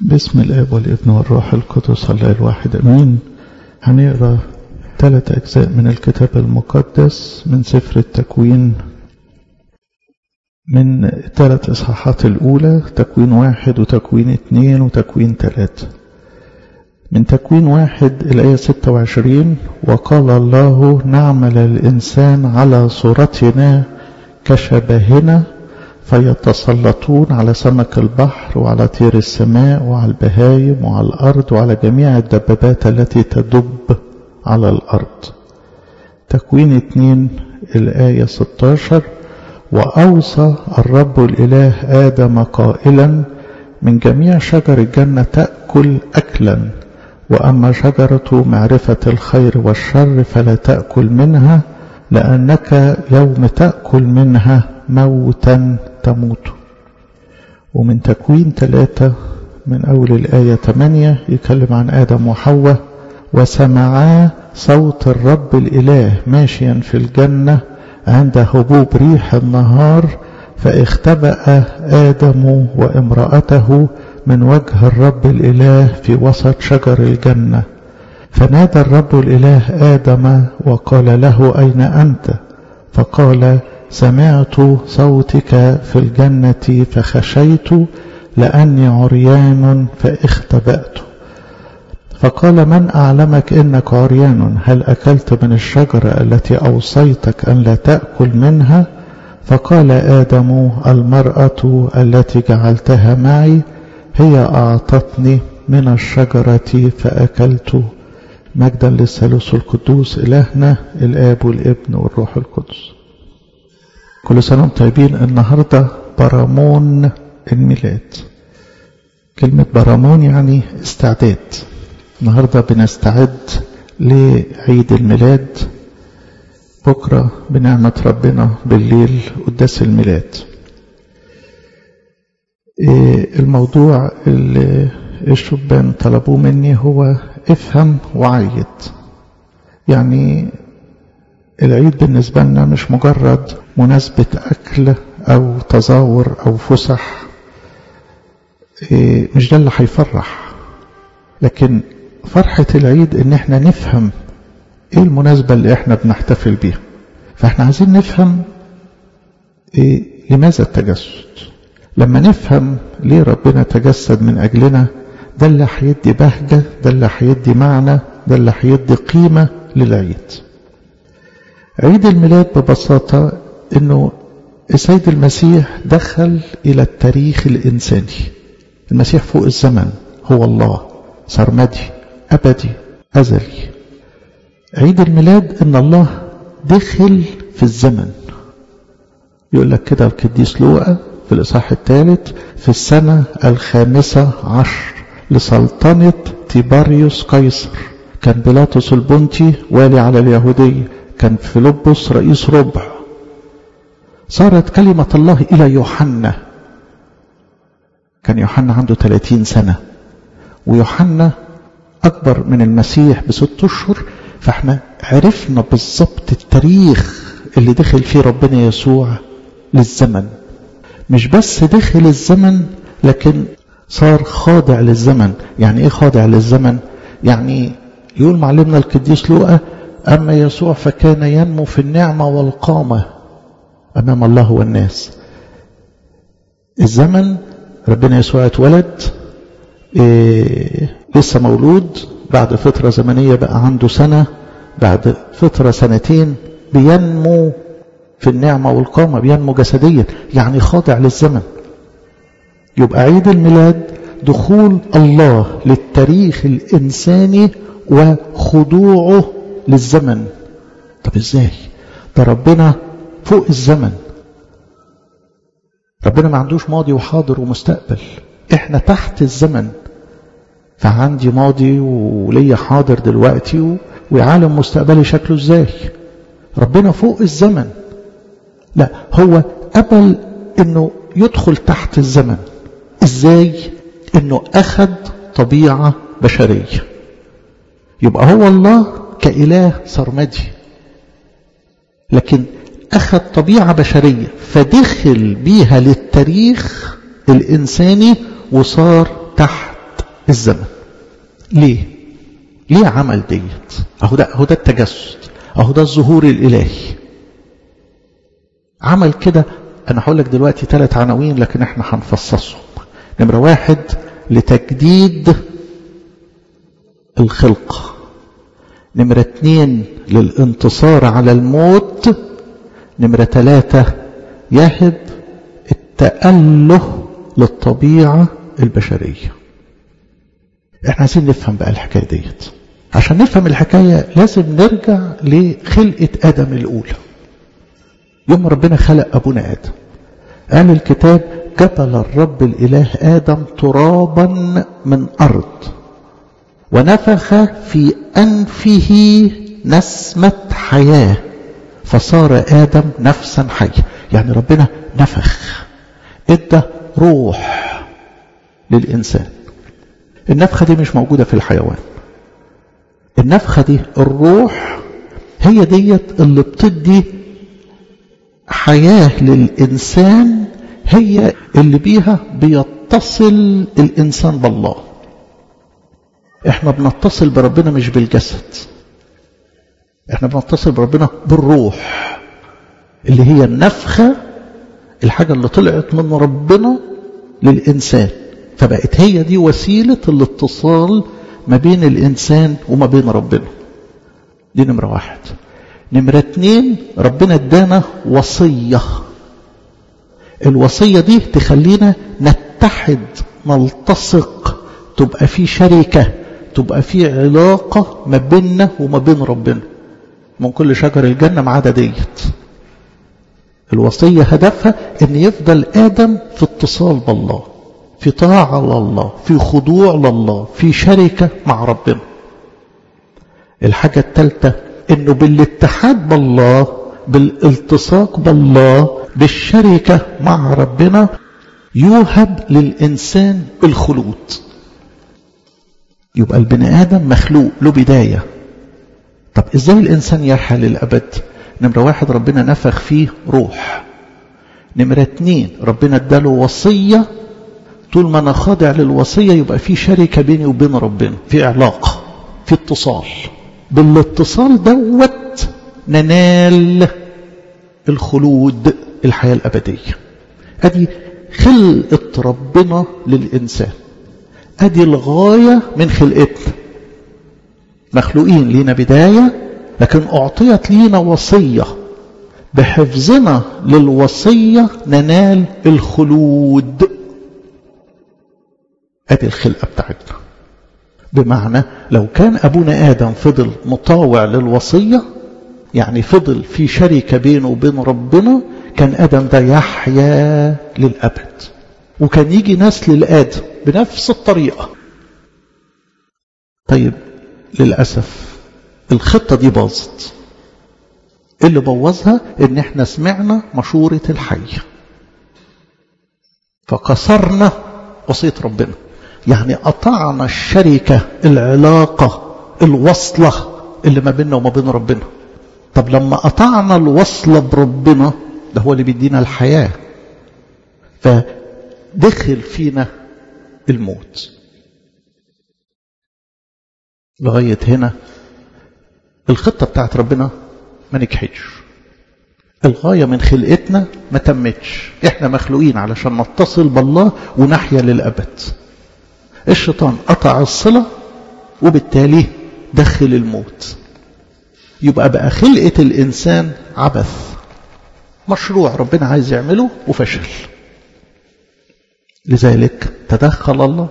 باسم الاب والابن والروح القدس الله الواحد امين هنقرا ثلاث اجزاء من الكتاب المقدس من سفر التكوين من ثلاث اصحاحات الاولى تكوين واحد وتكوين اثنين وتكوين ثلاثة من تكوين واحد الآية 26 وقال الله نعمل الإنسان على صورتنا كشبهنا فيتسلطون على سمك البحر وعلى طير السماء وعلى البهايم وعلى الأرض وعلى جميع الدبابات التي تدب على الأرض تكوين اتنين الآية 16 وأوصى الرب الإله آدم قائلا من جميع شجر الجنة تأكل أكلا وأما شجرة معرفة الخير والشر فلا تأكل منها لأنك يوم تأكل منها موتا تموت ومن تكوين ثلاثة من أول الآية 8 يتكلم عن آدم وحواء وسمعا صوت الرب الإله ماشيا في الجنة عند هبوب ريح النهار فاختبأ آدم وامرأته من وجه الرب الإله في وسط شجر الجنة فنادى الرب الإله آدم وقال له أين أنت فقال سمعت صوتك في الجنة فخشيت لأني عريان فاختبأت فقال من أعلمك إنك عريان هل أكلت من الشجرة التي أوصيتك أن لا تأكل منها فقال آدم المرأة التي جعلتها معي هي أعطتني من الشجرة فأكلت مجدا للثالوث القدوس إلهنا الآب والابن والروح القدس كل سنة وانتم طيبين النهاردة برامون الميلاد كلمة برامون يعني استعداد النهاردة بنستعد لعيد الميلاد بكرة بنعمة ربنا بالليل قداس الميلاد الموضوع اللي الشبان طلبوه مني هو افهم وعيد يعني العيد بالنسبة لنا مش مجرد مناسبة أكل أو تظاهر أو فسح مش ده اللي هيفرح لكن فرحة العيد إن احنا نفهم إيه المناسبة اللي احنا بنحتفل بيها فاحنا عايزين نفهم إيه لماذا التجسد لما نفهم ليه ربنا تجسد من أجلنا ده اللي هيدي بهجة ده اللي هيدي معنى ده اللي هيدي قيمة للعيد عيد الميلاد ببساطة انه السيد المسيح دخل الى التاريخ الانساني المسيح فوق الزمن هو الله سرمدي ابدي ازلي عيد الميلاد ان الله دخل في الزمن يقول لك كده القديس لوقا في الاصحاح الثالث في السنة الخامسة عشر لسلطنة تيباريوس قيصر كان بيلاطس البنطي والي على اليهودية كان فيلبس رئيس ربع صارت كلمة الله إلى يوحنا كان يوحنا عنده 30 سنة ويوحنا أكبر من المسيح بست أشهر فاحنا عرفنا بالظبط التاريخ اللي دخل فيه ربنا يسوع للزمن مش بس دخل الزمن لكن صار خاضع للزمن يعني ايه خاضع للزمن يعني يقول معلمنا القديس لوقا أما يسوع فكان ينمو في النعمة والقامة أمام الله والناس الزمن ربنا يسوع اتولد إيه لسه مولود بعد فترة زمنية بقى عنده سنة بعد فترة سنتين بينمو في النعمة والقامة بينمو جسديا يعني خاضع للزمن يبقى عيد الميلاد دخول الله للتاريخ الإنساني وخضوعه للزمن طب ازاي ده ربنا فوق الزمن ربنا ما عندوش ماضي وحاضر ومستقبل احنا تحت الزمن فعندي ماضي وليا حاضر دلوقتي وعالم مستقبلي شكله ازاي ربنا فوق الزمن لا هو قبل انه يدخل تحت الزمن ازاي انه اخذ طبيعة بشرية يبقى هو الله كإله سرمدي لكن أخذ طبيعة بشرية فدخل بيها للتاريخ الإنساني وصار تحت الزمن ليه ليه عمل ديت اهو ده اهو ده التجسد اهو ده الظهور الالهي عمل كده انا هقول لك دلوقتي ثلاث عناوين لكن احنا هنفصصهم نمره واحد لتجديد الخلق نمرة اتنين للانتصار على الموت نمرة ثلاثة يهب التأله للطبيعة البشرية احنا عايزين نفهم بقى الحكاية ديت عشان نفهم الحكاية لازم نرجع لخلقة آدم الأولى يوم ربنا خلق أبونا آدم قال الكتاب جبل الرب الإله آدم ترابا من أرض ونفخ في أنفه نسمة حياة فصار آدم نفسا حية يعني ربنا نفخ ادى روح للإنسان النفخة دي مش موجودة في الحيوان النفخة دي الروح هي ديت اللي بتدي حياة للإنسان هي اللي بيها بيتصل الإنسان بالله احنا بنتصل بربنا مش بالجسد احنا بنتصل بربنا بالروح اللي هي النفخة الحاجة اللي طلعت من ربنا للإنسان فبقت هي دي وسيلة الاتصال ما بين الإنسان وما بين ربنا دي نمرة واحد نمرة اتنين ربنا ادانا وصية الوصية دي تخلينا نتحد نلتصق تبقى في شركة تبقى في علاقة ما بيننا وما بين ربنا من كل شجر الجنة ما عدا ديت الوصية هدفها ان يفضل آدم في اتصال بالله في طاعة لله في خضوع لله في شركة مع ربنا الحاجة الثالثة انه بالاتحاد بالله بالالتصاق بالله بالشركة مع ربنا يوهب للإنسان الخلود يبقى البني آدم مخلوق له بداية طب إزاي الإنسان يحيا للأبد نمرة واحد ربنا نفخ فيه روح نمرة اتنين ربنا اداله وصية طول ما أنا خاضع للوصية يبقى في شركة بيني وبين ربنا في علاقة في اتصال بالاتصال دوت ننال الخلود الحياة الأبدية أدي خلقة ربنا للإنسان أدي الغاية من خلقتنا مخلوقين لينا بداية لكن أعطيت لينا وصية بحفظنا للوصية ننال الخلود أدي الخلقة بتاعتنا بمعنى لو كان أبونا آدم فضل مطاوع للوصية يعني فضل في شركة بينه وبين ربنا كان آدم ده يحيا للأبد وكان يجي نسل لآدم بنفس الطريقة طيب للأسف الخطة دي باظت اللي بوظها ان احنا سمعنا مشورة الحي فكسرنا وصية ربنا يعني قطعنا الشركة العلاقة الوصلة اللي ما بيننا وما بين ربنا طب لما قطعنا الوصلة بربنا ده هو اللي بيدينا الحياة فدخل فينا الموت لغاية هنا الخطة بتاعت ربنا ما نجحتش الغاية من خلقتنا ما تمتش احنا مخلوقين علشان نتصل بالله ونحيا للأبد الشيطان قطع الصلة وبالتالي دخل الموت يبقى بقى خلقة الإنسان عبث مشروع ربنا عايز يعمله وفشل لذلك تدخل الله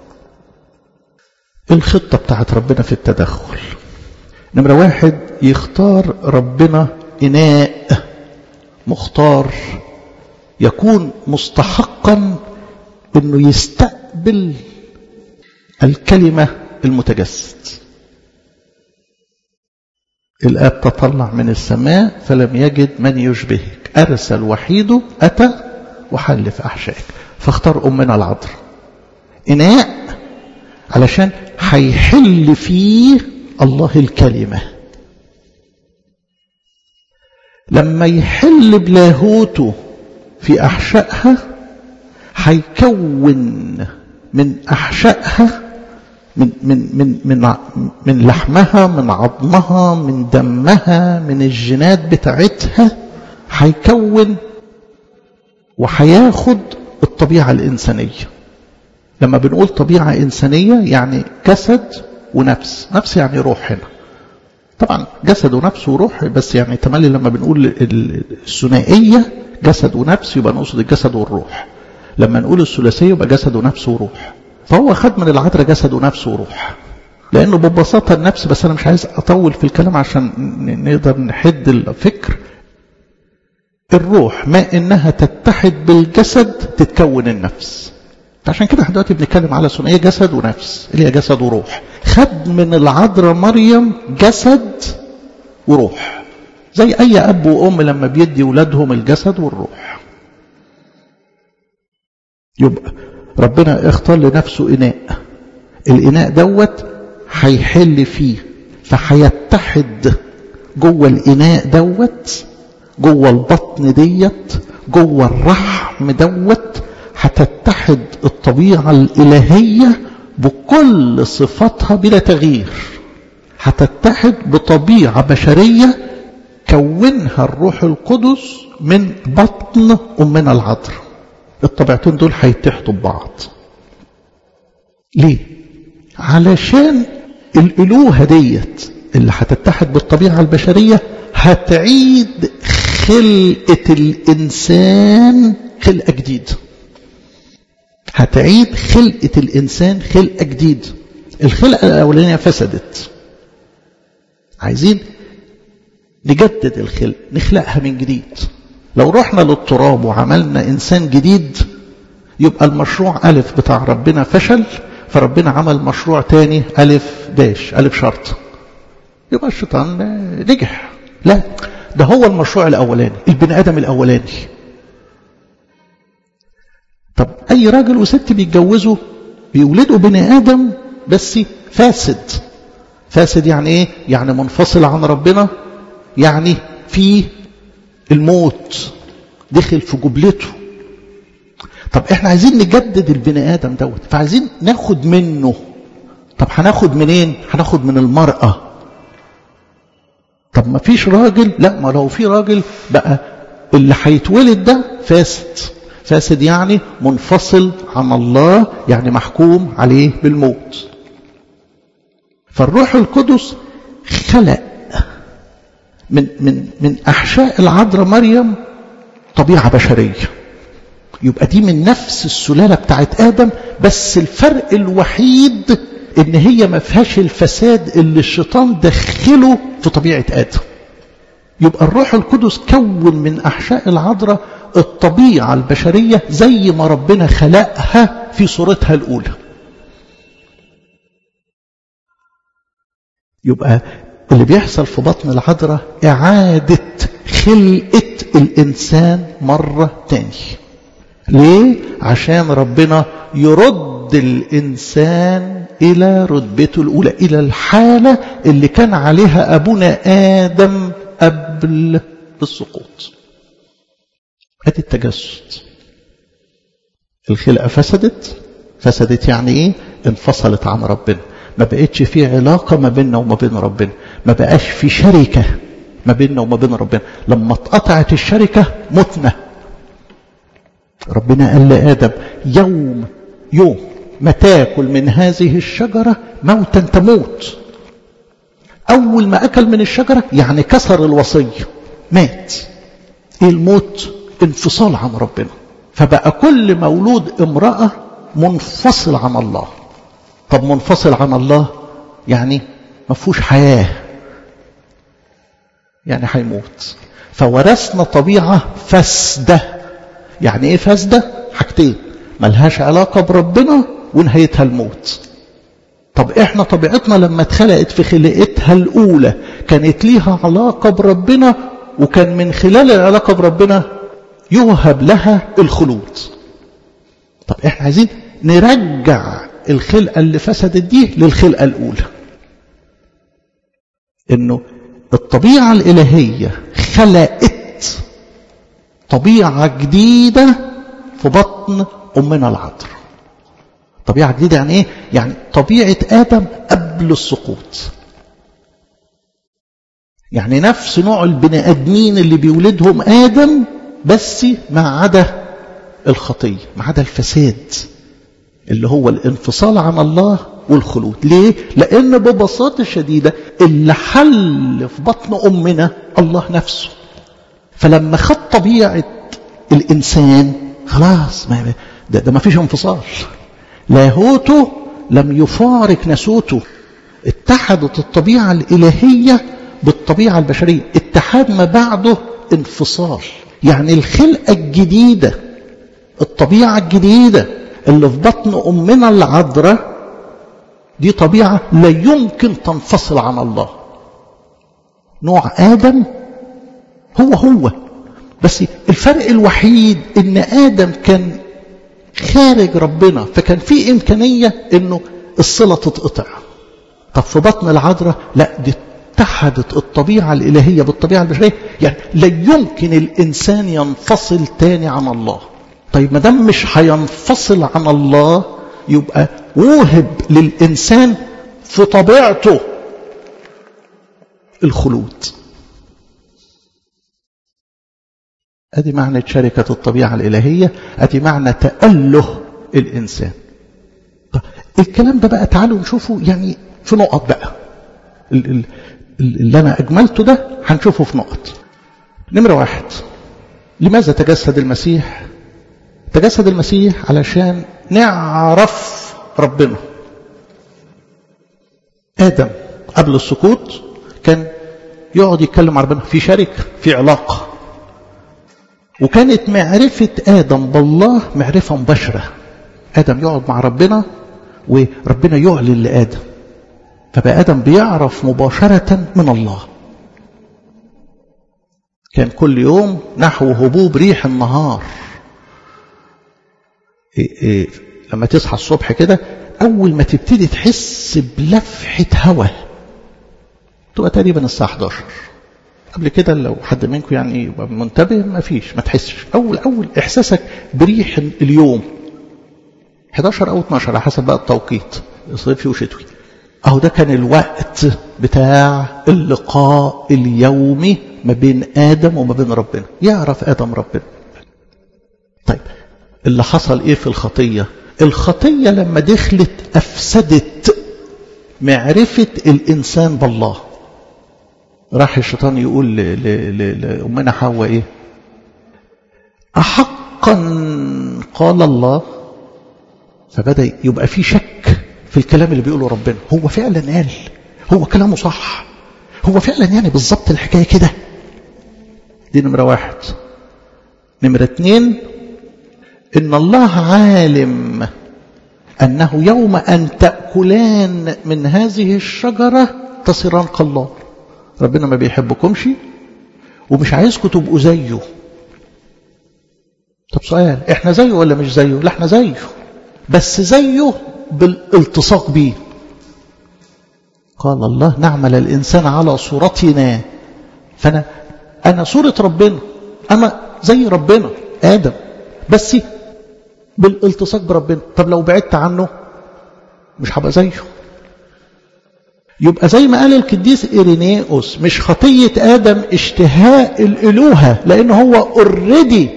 الخطة بتاعت ربنا في التدخل نمرة واحد يختار ربنا إناء مختار يكون مستحقا انه يستقبل الكلمة المتجسد الآب تطلع من السماء فلم يجد من يشبهك أرسل وحيده أتى وحل في أحشائك فاختار أمنا العذراء إناء علشان هيحل فيه الله الكلمة لما يحل بلاهوته في أحشائها هيكون من أحشائها من من من من من لحمها من عظمها من دمها من الجينات بتاعتها هيكون وهياخد الطبيعة الإنسانية لما بنقول طبيعة إنسانية يعني جسد ونفس نفس يعني روح هنا طبعا جسد ونفس وروح بس يعني تملي لما بنقول الثنائية جسد ونفس يبقى نقصد الجسد والروح لما نقول الثلاثية يبقى جسد ونفس وروح فهو خد من العذراء جسد ونفس وروح لأنه ببساطة النفس بس أنا مش عايز أطول في الكلام عشان نقدر نحد الفكر الروح ما إنها تتحد بالجسد تتكون النفس عشان كده احنا دلوقتي بنتكلم على ثنائيه جسد ونفس اللي هي جسد وروح خد من العذراء مريم جسد وروح زي اي اب وام لما بيدي ولادهم الجسد والروح يبقى ربنا اختار لنفسه اناء الاناء دوت هيحل فيه فهيتحد جوه الاناء دوت جوه البطن ديت جوه الرحم دوت هتتحد الطبيعة الإلهية بكل صفاتها بلا تغيير هتتحد بطبيعة بشرية كونها الروح القدس من بطن أمنا العذراء الطبيعتين دول هيتحدوا ببعض ليه؟ علشان الألوهة ديت اللي هتتحد بالطبيعة البشرية هتعيد خلقة الإنسان خلقة جديدة هتعيد خلقة الإنسان خلقة جديدة الخلقة الأولانية فسدت عايزين نجدد الخلق نخلقها من جديد لو رحنا للتراب وعملنا إنسان جديد يبقى المشروع ألف بتاع ربنا فشل فربنا عمل مشروع تاني ألف داش ألف شرط يبقى الشيطان نجح لا ده هو المشروع الأولاني البني آدم الأولاني طب أي راجل وست بيتجوزوا بيولدوا بني آدم بس فاسد فاسد يعني إيه؟ يعني منفصل عن ربنا يعني في الموت دخل في جبلته طب احنا عايزين نجدد البني آدم دوت فعايزين ناخد منه طب هناخد منين هناخد من المرأة طب ما فيش راجل لا ما لو في راجل بقى اللي هيتولد ده فاسد فاسد يعني منفصل عن الله يعني محكوم عليه بالموت فالروح القدس خلق من من من احشاء العذراء مريم طبيعه بشريه يبقى دي من نفس السلاله بتاعت ادم بس الفرق الوحيد ان هي ما فيهاش الفساد اللي الشيطان دخله في طبيعه ادم يبقى الروح القدس كون من احشاء العذراء الطبيعه البشريه زي ما ربنا خلقها في صورتها الاولى يبقى اللي بيحصل في بطن العذراء إعادة خلقة الإنسان مرة تاني ليه؟ عشان ربنا يرد الإنسان إلى رتبته الأولى إلى الحالة اللي كان عليها أبونا آدم قبل السقوط أدي التجسد الخلقة فسدت فسدت يعني إيه؟ انفصلت عن ربنا ما بقتش في علاقة ما بيننا وما بين ربنا ما بقاش في شركة ما بيننا وما بين ربنا لما اتقطعت الشركة متنا ربنا قال لآدم يوم يوم ما تاكل من هذه الشجرة موتا تموت أول ما أكل من الشجرة يعني كسر الوصية مات إيه الموت انفصال عن ربنا فبقى كل مولود امرأة منفصل عن الله طب منفصل عن الله يعني ما فيهوش حياة يعني هيموت فورثنا طبيعة فاسدة يعني ايه فاسدة حاجتين ملهاش علاقة بربنا ونهايتها الموت طب احنا طبيعتنا لما اتخلقت في خلقتها الاولى كانت ليها علاقة بربنا وكان من خلال العلاقة بربنا يوهب لها الخلود طب احنا عايزين نرجع الخلقة اللي فسدت دي للخلقة الأولى إنه الطبيعة الإلهية خلقت طبيعة جديدة في بطن أمنا العذراء طبيعة جديدة يعني ايه يعني طبيعة آدم قبل السقوط يعني نفس نوع البني آدمين اللي بيولدهم آدم بس ما عدا الخطية ما عدا الفساد اللي هو الانفصال عن الله والخلود ليه؟ لأن ببساطة شديدة اللي حل في بطن أمنا الله نفسه فلما خد طبيعة الإنسان خلاص ما ده, ده ما فيش انفصال لاهوته لم يفارق نسوته اتحدت الطبيعة الإلهية بالطبيعة البشرية اتحاد ما بعده انفصال يعني الخلقة الجديدة الطبيعة الجديدة اللي في بطن أمنا العذراء دي طبيعة لا يمكن تنفصل عن الله نوع آدم هو هو بس الفرق الوحيد ان آدم كان خارج ربنا فكان في إمكانية انه الصلة تتقطع طب في بطن العذراء لا دي اتحدت الطبيعة الإلهية بالطبيعة البشرية يعني لا يمكن الإنسان ينفصل تاني عن الله طيب ما دام مش هينفصل عن الله يبقى وهب للإنسان في طبيعته الخلود ادي معنى شركة الطبيعة الإلهية ادي معنى تأله الإنسان طيب الكلام ده بقى تعالوا نشوفه يعني في نقط بقى اللي أنا أجملته ده هنشوفه في نقط نمرة واحد لماذا تجسد المسيح تجسد المسيح علشان نعرف ربنا آدم قبل السقوط كان يقعد يتكلم عن ربنا في شركة في علاقة وكانت معرفة آدم بالله معرفة مباشرة آدم يقعد مع ربنا وربنا يعلن لآدم فبقى آدم بيعرف مباشرة من الله كان كل يوم نحو هبوب ريح النهار إيه إيه لما تصحى الصبح كده أول ما تبتدي تحس بلفحة هواء تبقى تقريبا الساعة 11 قبل كده لو حد منكم يعني يبقى منتبه ما فيش ما تحسش أول أول إحساسك بريح اليوم 11 أو 12 على حسب بقى التوقيت صيفي وشتوي أهو ده كان الوقت بتاع اللقاء اليومي ما بين آدم وما بين ربنا يعرف آدم ربنا طيب اللي حصل إيه في الخطية الخطية لما دخلت أفسدت معرفة الإنسان بالله راح الشيطان يقول لأمنا حواء إيه أحقا قال الله فبدأ يبقى في شك في الكلام اللي بيقوله ربنا هو فعلا قال هو كلامه صح هو فعلا يعني بالظبط الحكاية كده دي نمرة واحد نمرة اتنين إن الله عالم أنه يوم أن تأكلان من هذه الشجرة تصيران كالله ربنا ما بيحبكمش ومش عايزكم تبقوا زيه طب سؤال احنا زيه ولا مش زيه لا احنا زيه بس زيه بالالتصاق بيه قال الله نعمل الإنسان على صورتنا فأنا أنا صورة ربنا أنا زي ربنا آدم بس بالالتصاق بربنا طب لو بعدت عنه مش هبقى زيه يبقى زي ما قال القديس إيرينيوس مش خطية آدم اشتهاء الإلوهة لأن هو اوريدي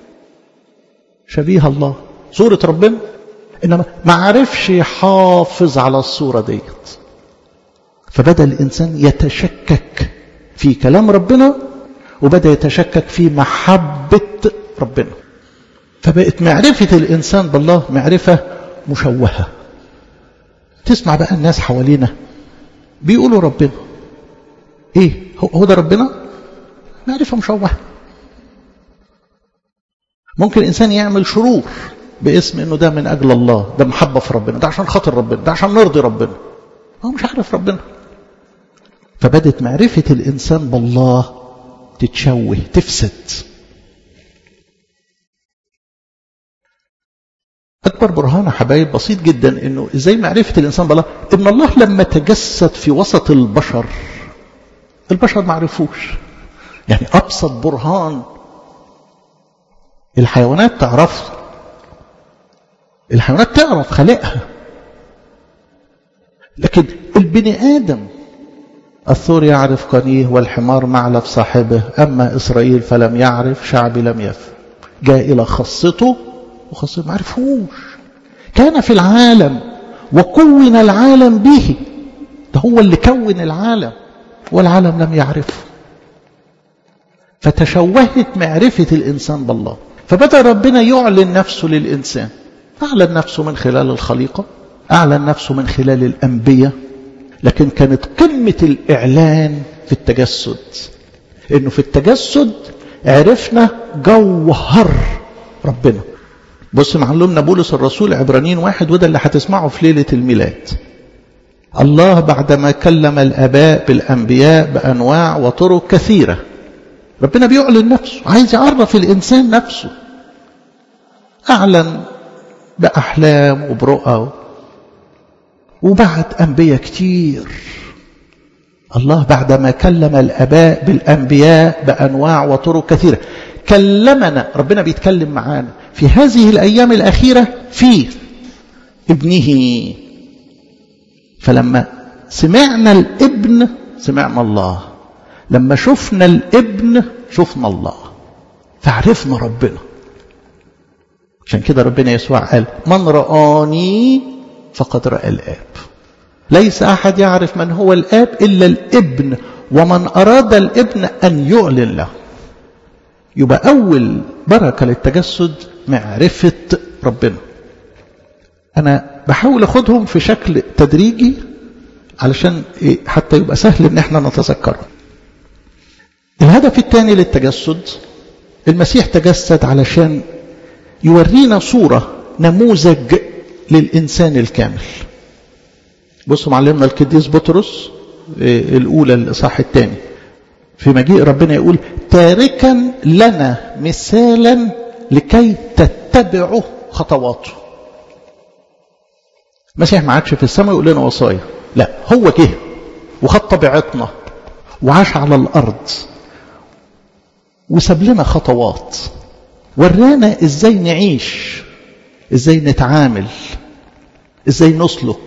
شبيه الله صورة ربنا إنما ما عرفش يحافظ على الصورة ديت فبدأ الإنسان يتشكك في كلام ربنا وبدأ يتشكك في محبة ربنا فبقت معرفة الإنسان بالله معرفة مشوهة تسمع بقى الناس حوالينا بيقولوا ربنا ايه هو ده ربنا معرفة مشوهة ممكن إنسان يعمل شرور باسم انه ده من اجل الله ده محبة في ربنا ده عشان خاطر ربنا ده عشان نرضي ربنا هو مش عارف ربنا فبدت معرفة الإنسان بالله تتشوه تفسد أكبر برهان يا حبايب بسيط جدا إنه إزاي معرفة الإنسان بالله إن الله لما تجسد في وسط البشر البشر ما عرفوش يعني أبسط برهان الحيوانات تعرفه الحيوانات تعرف خلقها لكن البني آدم الثور يعرف قنيه والحمار معلف صاحبه أما إسرائيل فلم يعرف شعبي لم يفهم جاء إلى خاصته وخاصته ما عرفوش كان في العالم وكون العالم به ده هو اللي كون العالم والعالم لم يعرفه فتشوهت معرفة الإنسان بالله فبدأ ربنا يعلن نفسه للإنسان أعلن نفسه من خلال الخليقة أعلن نفسه من خلال الأنبياء لكن كانت قمة الإعلان في التجسد إنه في التجسد عرفنا جوهر ربنا بص معلمنا بولس الرسول عبرانيين واحد وده اللي هتسمعه في ليلة الميلاد الله بعدما كلم الآباء بالأنبياء بأنواع وطرق كثيرة ربنا بيعلن نفسه عايز يعرف الإنسان نفسه أعلن بأحلام وبرؤى وبعت أنبياء كتير الله بعدما كلم الآباء بالأنبياء بأنواع وطرق كثيرة كلمنا ربنا بيتكلم معانا في هذه الأيام الأخيرة في ابنه فلما سمعنا الابن سمعنا الله لما شفنا الابن شفنا الله فعرفنا ربنا عشان كده ربنا يسوع قال من رآني فقد رأى الآب ليس أحد يعرف من هو الآب إلا الابن ومن أراد الابن أن يعلن له يبقى أول بركة للتجسد معرفة ربنا أنا بحاول أخدهم في شكل تدريجي علشان حتى يبقى سهل إن احنا نتذكره الهدف الثاني للتجسد المسيح تجسد علشان يورينا صورة نموذج للإنسان الكامل بصوا معلمنا القديس بطرس الأولى الإصحاح الثاني في مجيء ربنا يقول تاركا لنا مثالا لكي تتبعوا خطواته المسيح ما عادش في السماء يقول لنا وصايا لا هو جه وخد طبيعتنا وعاش على الأرض وساب لنا خطوات ورانا ازاي نعيش ازاي نتعامل ازاي نسلك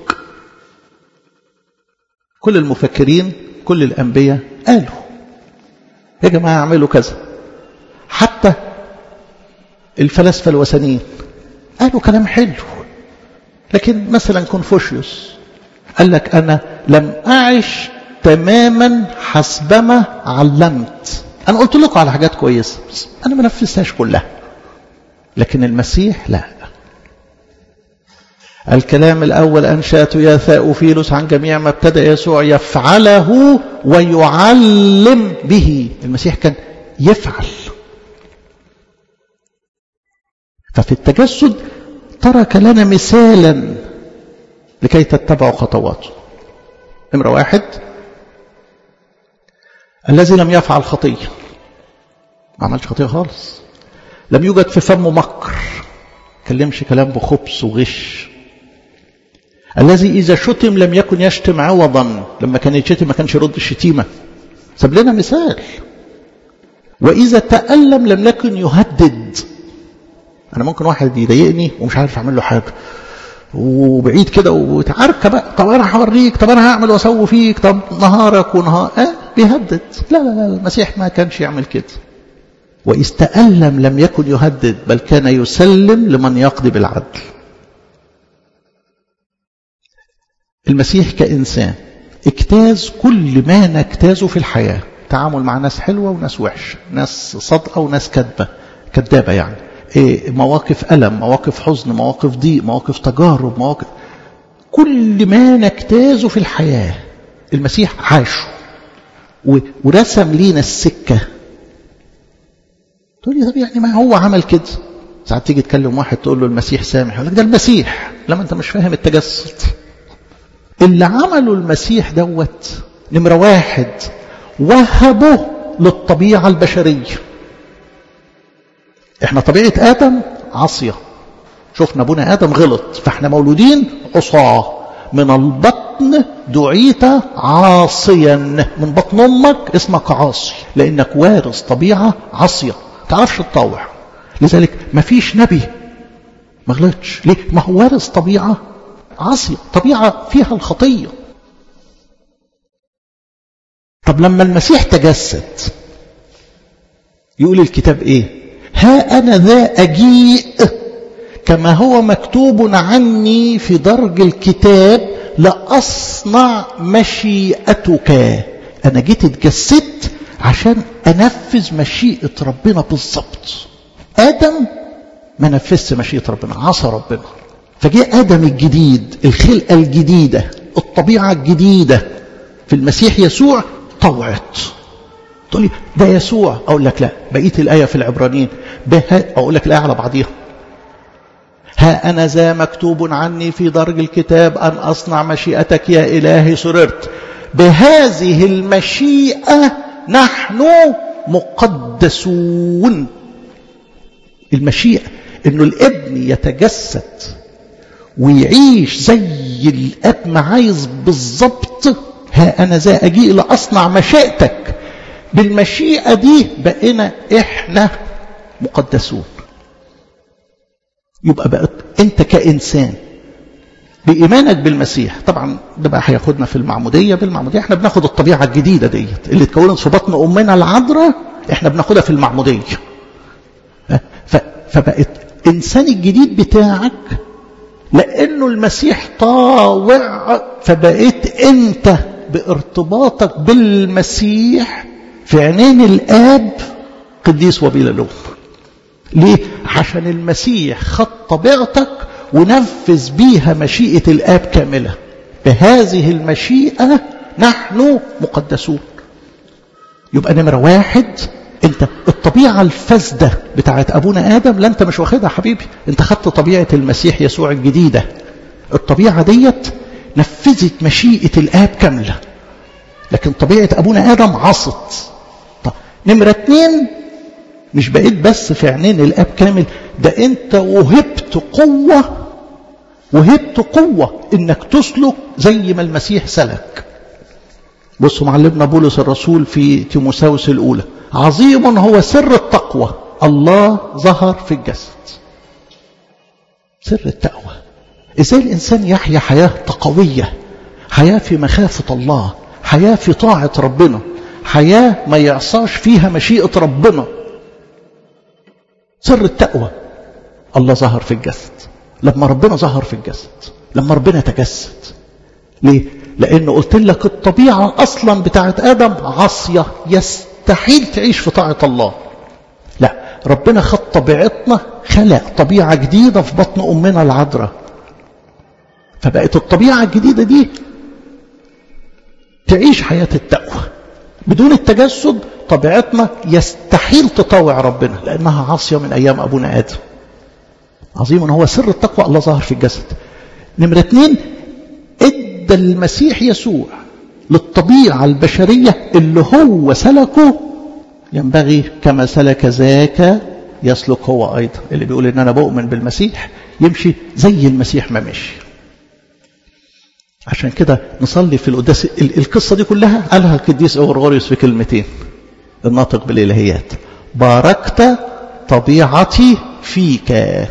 كل المفكرين كل الأنبياء قالوا يا جماعة اعملوا كذا حتى الفلاسفة الوثنيين قالوا كلام حلو لكن مثلا كونفوشيوس قال لك أنا لم أعش تماما حسبما علمت أنا قلت لكم على حاجات كويسة بس أنا ما نفذتهاش كلها لكن المسيح لا الكلام الأول أنشأته يا ثاؤفيلوس عن جميع ما ابتدأ يسوع يفعله ويعلم به المسيح كان يفعل ففي التجسد ترك لنا مثالا لكي تتبعوا خطواته نمرة واحد الذي لم يفعل خطية ما عملش خطية خالص لم يوجد في فمه مكر كلمش كلام بخبث وغش الذي إذا شتم لم يكن يشتم عوضا لما كان يشتم ما كانش يرد الشتيمة ساب لنا مثال وإذا تألم لم يكن يهدد أنا ممكن واحد يضايقني ومش عارف أعمل له حاجة وبعيد كده وتعارك بقى طب أنا هوريك طب أنا هعمل وأسوي فيك طب نهارك ونهار أه بيهدد لا لا لا المسيح ما كانش يعمل كده وإذ تألم لم يكن يهدد بل كان يسلم لمن يقضي بالعدل المسيح كإنسان اجتاز كل ما نجتازه في الحياة تعامل مع ناس حلوة وناس وحشة ناس صادقة وناس كذبة كذابة يعني إيه مواقف ألم مواقف حزن مواقف ضيق مواقف تجارب مواقف كل ما نجتازه في الحياة المسيح عاشه ورسم لينا السكة تقول لي طب يعني ما هو عمل كده ساعات تيجي تكلم واحد تقول له المسيح سامح يقول لك ده المسيح لما انت مش فاهم التجسد اللي عمله المسيح دوت نمرة واحد وهبه للطبيعة البشرية احنا طبيعة آدم عصية شفنا ابونا آدم غلط فاحنا مولودين عصاة من البطن دعيت عاصيا من بطن امك اسمك عاصي لانك وارث طبيعة عاصية تعرفش تطوع لذلك ما فيش نبي ما غلطش ليه ما هو وارث طبيعة عاصية طبيعة فيها الخطية طب لما المسيح تجسد يقول الكتاب ايه ها انا ذا اجيء كما هو مكتوب عني في درج الكتاب لاصنع مشيئتك انا جيت اتجسدت عشان انفذ مشيئه ربنا بالظبط ادم ما نفذش مشيئه ربنا عصى ربنا فجاء ادم الجديد الخلقه الجديده الطبيعه الجديده في المسيح يسوع طوعت تقول لي ده يسوع اقول لك لا بقيه الايه في العبرانيين اقول لك الايه على بعضيها ها أنا ذا مكتوب عني في درج الكتاب أن أصنع مشيئتك يا إلهي سررت بهذه المشيئة نحن مقدسون المشيئة أنه الابن يتجسد ويعيش زي الأب ما عايز بالظبط ها أنا ذا أجيء لأصنع مشيئتك بالمشيئة دي بقينا إحنا مقدسون يبقى بقت انت كانسان بايمانك بالمسيح طبعا ده بقى هياخدنا في المعموديه بالمعموديه احنا بناخد الطبيعه الجديده ديت اللي اتكونت في بطن امنا العذراء احنا بناخدها في المعموديه فبقت انسان الجديد بتاعك لانه المسيح طاوع فبقيت انت بارتباطك بالمسيح في عينين الاب قديس وبلا لوم ليه؟ عشان المسيح خد طبيعتك ونفذ بيها مشيئة الآب كاملة بهذه المشيئة نحن مقدسون يبقى نمرة واحد انت الطبيعة الفاسدة بتاعت أبونا آدم لا انت مش واخدها حبيبي انت خدت طبيعة المسيح يسوع الجديدة الطبيعة ديت نفذت مشيئة الآب كاملة لكن طبيعة أبونا آدم عصت طب نمرة اتنين مش بقيت بس في عينين الاب كامل ده انت وهبت قوه وهبت قوه انك تسلك زي ما المسيح سلك بصوا معلمنا بولس الرسول في تيموساوس الاولى عظيم هو سر التقوى الله ظهر في الجسد سر التقوى ازاي الانسان يحيا حياه تقويه حياه في مخافه الله حياه في طاعه ربنا حياه ما يعصاش فيها مشيئه ربنا سر التقوى الله ظهر في الجسد لما ربنا ظهر في الجسد لما ربنا تجسد ليه لانه قلت لك الطبيعه اصلا بتاعت ادم عاصيه يستحيل تعيش في طاعه الله لا ربنا خد طبيعتنا خلق طبيعه جديده في بطن امنا العذراء فبقت الطبيعه الجديده دي تعيش حياه التقوى بدون التجسد طبيعتنا يستحيل تطاوع ربنا لأنها عاصية من أيام أبونا آدم عظيم هو سر التقوى الله ظهر في الجسد نمرة اثنين ادى المسيح يسوع للطبيعة البشرية اللي هو سلكه ينبغي كما سلك ذاك يسلك هو أيضا اللي بيقول إن أنا بؤمن بالمسيح يمشي زي المسيح ما مشي عشان كده نصلي في القداس القصة دي كلها قالها القديس أورغوريوس في كلمتين الناطق بالإلهيات باركت طبيعتي فيك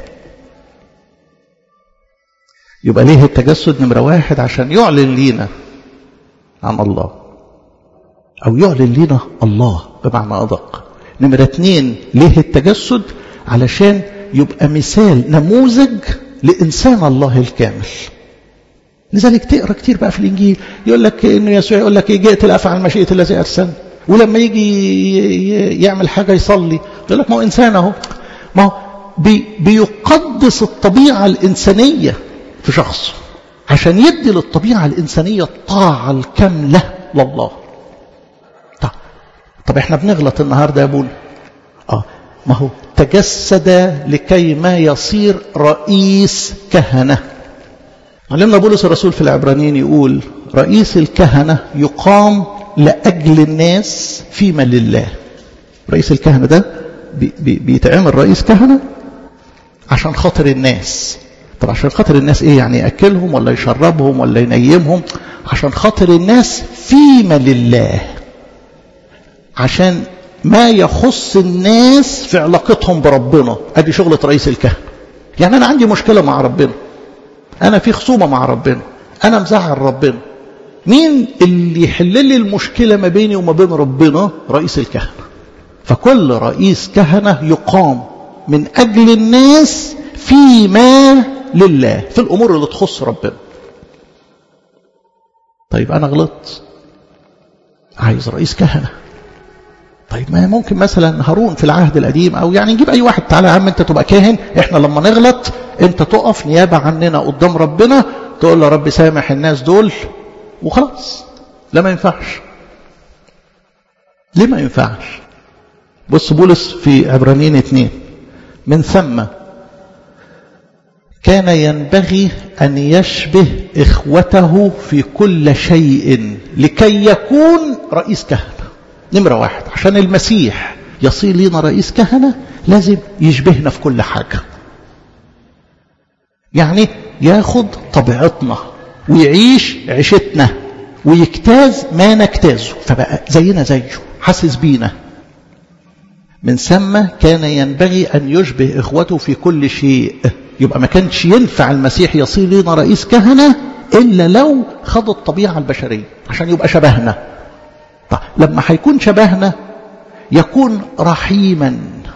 يبقى ليه التجسد نمرة واحد عشان يعلن لينا عن الله أو يعلن لينا الله بمعنى أدق نمرة اتنين ليه التجسد علشان يبقى مثال نموذج لإنسان الله الكامل لذلك تقرا كتير بقى في الانجيل يقول لك انه يسوع يقول لك جئت لافعل مشيئه الذي ارسلني ولما يجي يعمل حاجه يصلي يقول لك ما هو انسان اهو ما هو بي بيقدس الطبيعه الانسانيه في شخصه عشان يدي للطبيعه الانسانيه الطاعه الكامله لله طب طب احنا بنغلط النهارده يا ابونا اه ما هو تجسد لكي ما يصير رئيس كهنه علمنا بولس الرسول في العبرانيين يقول رئيس الكهنة يقام لأجل الناس فيما لله رئيس الكهنة ده بي بي بيتعمل رئيس كهنة عشان خاطر الناس طب عشان خاطر الناس ايه يعني يأكلهم ولا يشربهم ولا ينيمهم عشان خاطر الناس فيما لله عشان ما يخص الناس في علاقتهم بربنا ادي شغلة رئيس الكهنة يعني انا عندي مشكله مع ربنا انا في خصومه مع ربنا انا مزعل ربنا مين اللي يحل لي المشكله ما بيني وما بين ربنا رئيس الكهنه فكل رئيس كهنه يقام من اجل الناس فيما لله في الامور اللي تخص ربنا طيب انا غلطت عايز رئيس كهنه طيب ما ممكن مثلا هارون في العهد القديم او يعني نجيب اي واحد تعالى يا عم انت تبقى كاهن احنا لما نغلط انت تقف نيابه عننا قدام ربنا تقول له رب سامح الناس دول وخلاص لا ما ينفعش ليه ما ينفعش بص بولس في عبرانيين اتنين من ثم كان ينبغي أن يشبه إخوته في كل شيء لكي يكون رئيس كهنة نمرة واحد عشان المسيح يصير لنا رئيس كهنة لازم يشبهنا في كل حاجة يعني ياخد طبيعتنا ويعيش عيشتنا ويجتاز ما نجتازه فبقى زينا زيه حاسس بينا من ثم كان ينبغي أن يشبه إخوته في كل شيء يبقى ما كانش ينفع المسيح يصير لنا رئيس كهنة إلا لو خد الطبيعة البشرية عشان يبقى شبهنا طيب لما هيكون شبهنا يكون رحيما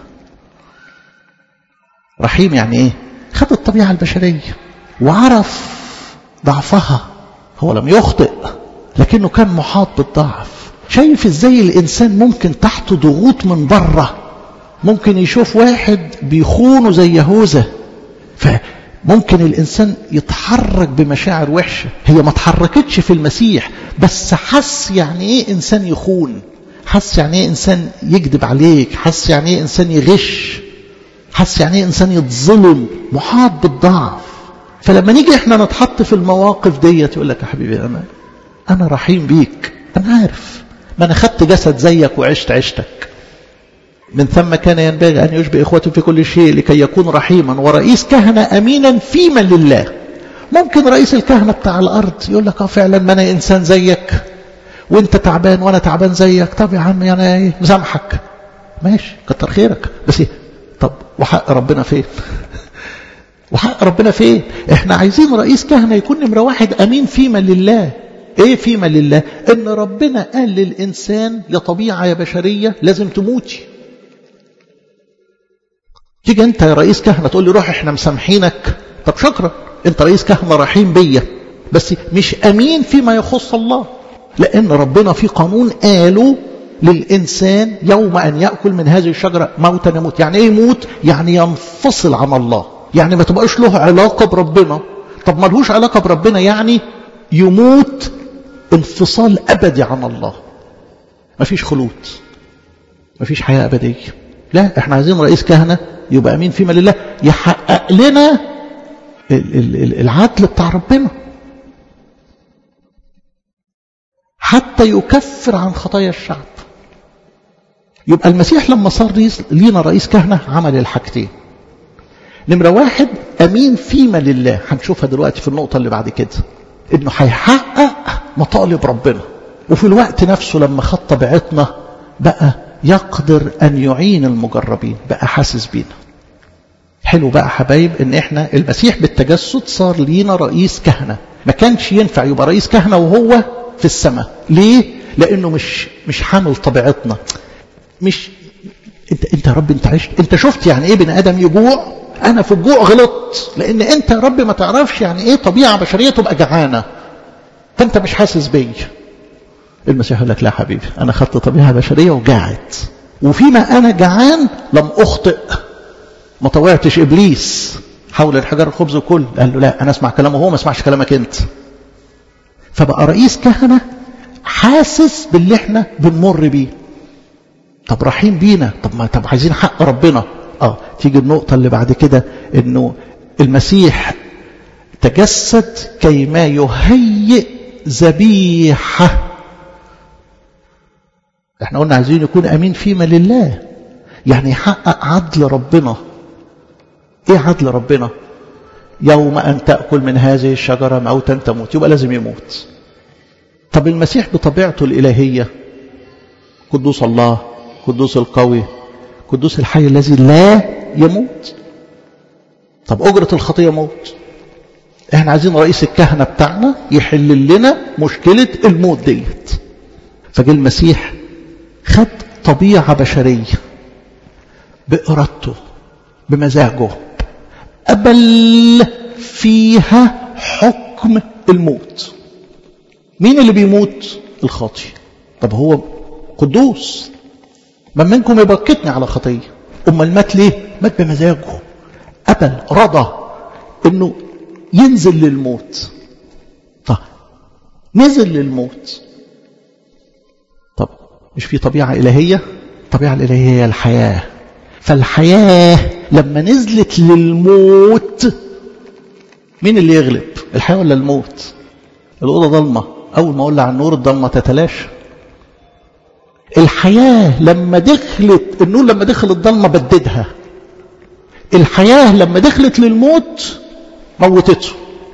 رحيم يعني ايه خد الطبيعة البشرية وعرف ضعفها هو لم يخطئ لكنه كان محاط بالضعف شايف ازاي الانسان ممكن تحت ضغوط من بره ممكن يشوف واحد بيخونه زي يهوذا فممكن الانسان يتحرك بمشاعر وحشه هي ما اتحركتش في المسيح بس حس يعني ايه انسان يخون حس يعني ايه انسان يكذب عليك حس يعني ايه انسان يغش حس يعني ايه انسان يتظلم محاط بالضعف فلما نيجي احنا نتحط في المواقف ديت يقول لك يا حبيبي انا انا رحيم بيك انا عارف ما انا خدت جسد زيك وعشت عشتك من ثم كان ينبغي أن يشبه إخوته في كل شيء لكي يكون رحيما ورئيس كهنة أمينا فيما لله ممكن رئيس الكهنة بتاع الأرض يقول لك اه فعلا ما أنا إنسان زيك وانت تعبان وانا تعبان زيك طب يا عم انا ايه مسامحك ماشي كتر خيرك بس ايه طب وحق ربنا فين وحق ربنا فين احنا عايزين رئيس كهنة يكون نمرة واحد امين فيما لله ايه فيما لله ان ربنا قال للانسان يا طبيعة يا بشرية لازم تموتي تيجي انت يا رئيس كهنة تقول لي روح احنا مسامحينك طب شكرا انت رئيس كهنة رحيم بيا بس مش امين فيما يخص الله لان ربنا في قانون قاله للانسان يوم ان ياكل من هذه الشجره موتا يموت يعني ايه يموت يعني ينفصل عن الله يعني ما تبقاش له علاقه بربنا طب ما لهوش علاقه بربنا يعني يموت انفصال ابدي عن الله ما فيش خلود ما فيش حياه ابديه لا احنا عايزين رئيس كهنه يبقى امين فيما لله يحقق لنا العدل بتاع ربنا حتى يكفر عن خطايا الشعب يبقى المسيح لما صار لينا رئيس كهنة عمل الحاجتين نمرة واحد أمين فيما لله هنشوفها دلوقتي في النقطة اللي بعد كده إنه هيحقق مطالب ربنا وفي الوقت نفسه لما خد طبيعتنا بقى يقدر أن يعين المجربين بقى حاسس بينا حلو بقى حبايب ان احنا المسيح بالتجسد صار لينا رئيس كهنة ما كانش ينفع يبقى رئيس كهنة وهو في السماء ليه لانه مش مش حامل طبيعتنا مش انت انت يا رب انت عشت انت شفت يعني ايه بني ادم يجوع انا في الجوع غلطت لان انت يا رب ما تعرفش يعني ايه طبيعه بشريه تبقى جعانه فانت مش حاسس بيا المسيح يقول لك لا حبيبي انا خدت طبيعه بشريه وجعت وفيما انا جعان لم اخطئ ما طوعتش ابليس حول الحجر الخبز وكل قال له لا انا اسمع كلامه هو ما اسمعش كلامك انت فبقى رئيس كهنة حاسس باللي احنا بنمر بيه طب رحيم بينا طب ما طب عايزين حق ربنا اه تيجي النقطة اللي بعد كده انه المسيح تجسد كيما يهيئ ذبيحة احنا قلنا عايزين يكون امين فيما لله يعني يحقق عدل ربنا ايه عدل ربنا يوم أن تأكل من هذه الشجرة موتا تموت يبقى لازم يموت طب المسيح بطبيعته الإلهية قدوس الله قدوس القوي قدوس الحي الذي لا يموت طب أجرة الخطية موت احنا عايزين رئيس الكهنة بتاعنا يحل لنا مشكلة الموت ديت فجه المسيح خد طبيعة بشرية بإرادته بمزاجه قبل فيها حكم الموت مين اللي بيموت الخاطي طب هو قدوس من منكم يبكتني على خطية أمال مات ليه مات بمزاجه قبل رضى انه ينزل للموت طب نزل للموت طب مش في طبيعة إلهية الطبيعة الإلهية هي الحياة فالحياة لما نزلت للموت مين اللي يغلب الحياة ولا الموت الأوضة ضلمة أول ما أقول عن النور الضلمة تتلاشى الحياة لما دخلت النور لما دخل الضلمة بددها الحياة لما دخلت للموت موتته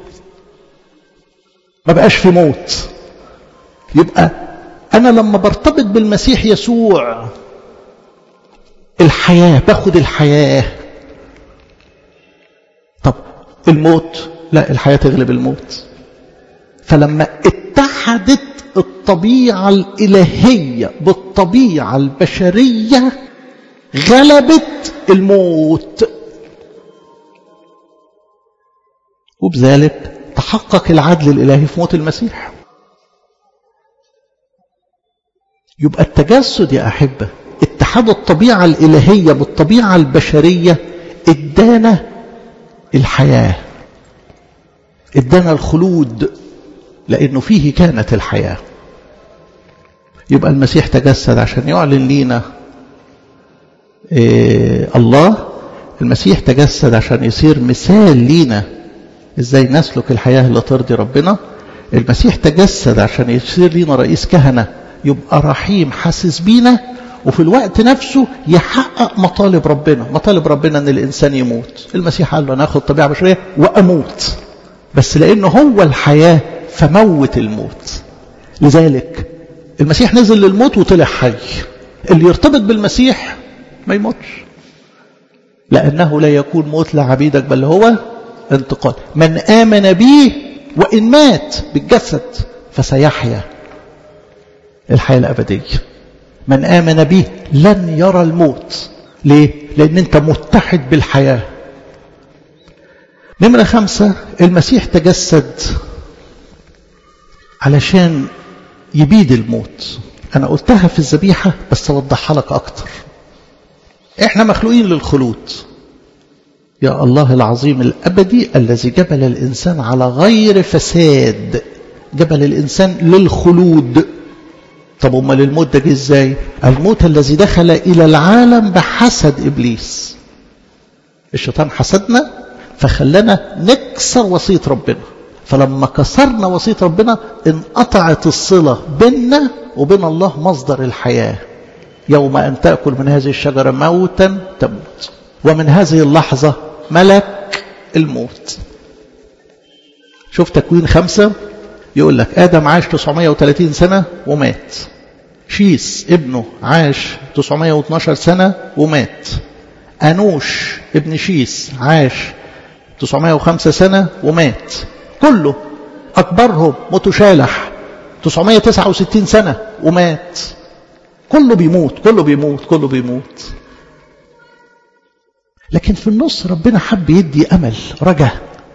ما بقاش في موت يبقى أنا لما برتبط بالمسيح يسوع الحياة باخد الحياة طب الموت لا الحياة تغلب الموت فلما اتحدت الطبيعة الإلهية بالطبيعة البشرية غلبت الموت وبذلك تحقق العدل الإلهي في موت المسيح يبقى التجسد يا أحبة اتحاد الطبيعة الإلهية بالطبيعة البشرية ادانا الحياة ادانا الخلود لأنه فيه كانت الحياة يبقى المسيح تجسد عشان يعلن لينا إيه الله المسيح تجسد عشان يصير مثال لينا ازاي نسلك الحياة اللي ترضي ربنا المسيح تجسد عشان يصير لينا رئيس كهنة يبقى رحيم حاسس بينا وفي الوقت نفسه يحقق مطالب ربنا مطالب ربنا ان الانسان يموت المسيح قال له انا اخذ طبيعه بشريه واموت بس لانه هو الحياه فموت الموت لذلك المسيح نزل للموت وطلع حي اللي يرتبط بالمسيح ما يموتش لانه لا يكون موت لعبيدك بل هو انتقال من امن به وان مات بالجسد فسيحيا الحياه الابديه من آمن به لن يرى الموت ليه؟ لأن أنت متحد بالحياة نمرة خمسة المسيح تجسد علشان يبيد الموت أنا قلتها في الذبيحة بس أوضحها لك أكتر إحنا مخلوقين للخلود يا الله العظيم الأبدي الذي جبل الإنسان على غير فساد جبل الإنسان للخلود طب امال الموت ده جه ازاي الموت الذي دخل الى العالم بحسد ابليس الشيطان حسدنا فخلانا نكسر وصيه ربنا فلما كسرنا وصيه ربنا انقطعت الصله بيننا وبين الله مصدر الحياه يوم ان تاكل من هذه الشجره موتا تموت ومن هذه اللحظه ملك الموت شوف تكوين خمسة يقول لك آدم عاش 930 سنة ومات شيس ابنه عاش 912 سنة ومات أنوش ابن شيس عاش 905 سنة ومات كله أكبرهم متشالح 969 سنة ومات كله بيموت كله بيموت كله بيموت لكن في النص ربنا حب يدي أمل رجا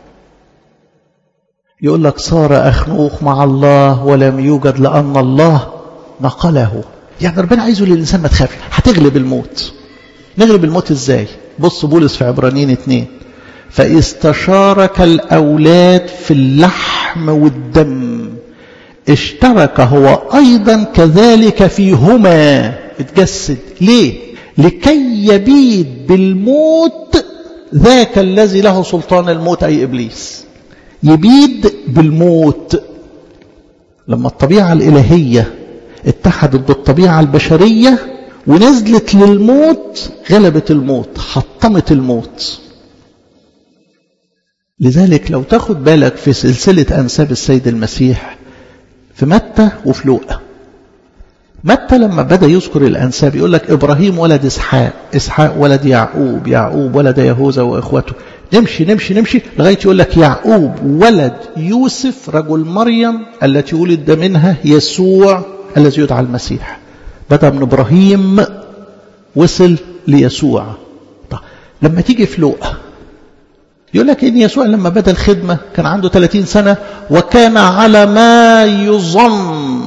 يقول لك صار أخنوخ مع الله ولم يوجد لأن الله نقله يعني ربنا عايزه للإنسان ما تخافش هتغلب الموت نغلب الموت ازاي بص بولس في عبرانيين اتنين فاستشارك الأولاد في اللحم والدم اشترك هو أيضا كذلك فيهما اتجسد ليه لكي يبيد بالموت ذاك الذي له سلطان الموت أي إبليس يبيد بالموت لما الطبيعة الإلهية اتحدت بالطبيعة البشرية ونزلت للموت غلبت الموت حطمت الموت لذلك لو تاخد بالك في سلسلة أنساب السيد المسيح في متى وفي لوقا متى لما بدأ يذكر الأنساب يقول لك إبراهيم ولد إسحاق إسحاق ولد يعقوب يعقوب ولد يهوذا وإخوته نمشي نمشي نمشي لغاية يقول لك يعقوب ولد يوسف رجل مريم التي ولد منها يسوع الذي يدعى المسيح بدأ من إبراهيم وصل ليسوع طيب لما تيجي في لوقا يقول لك إن يسوع لما بدأ الخدمة كان عنده 30 سنة وكان على ما يظن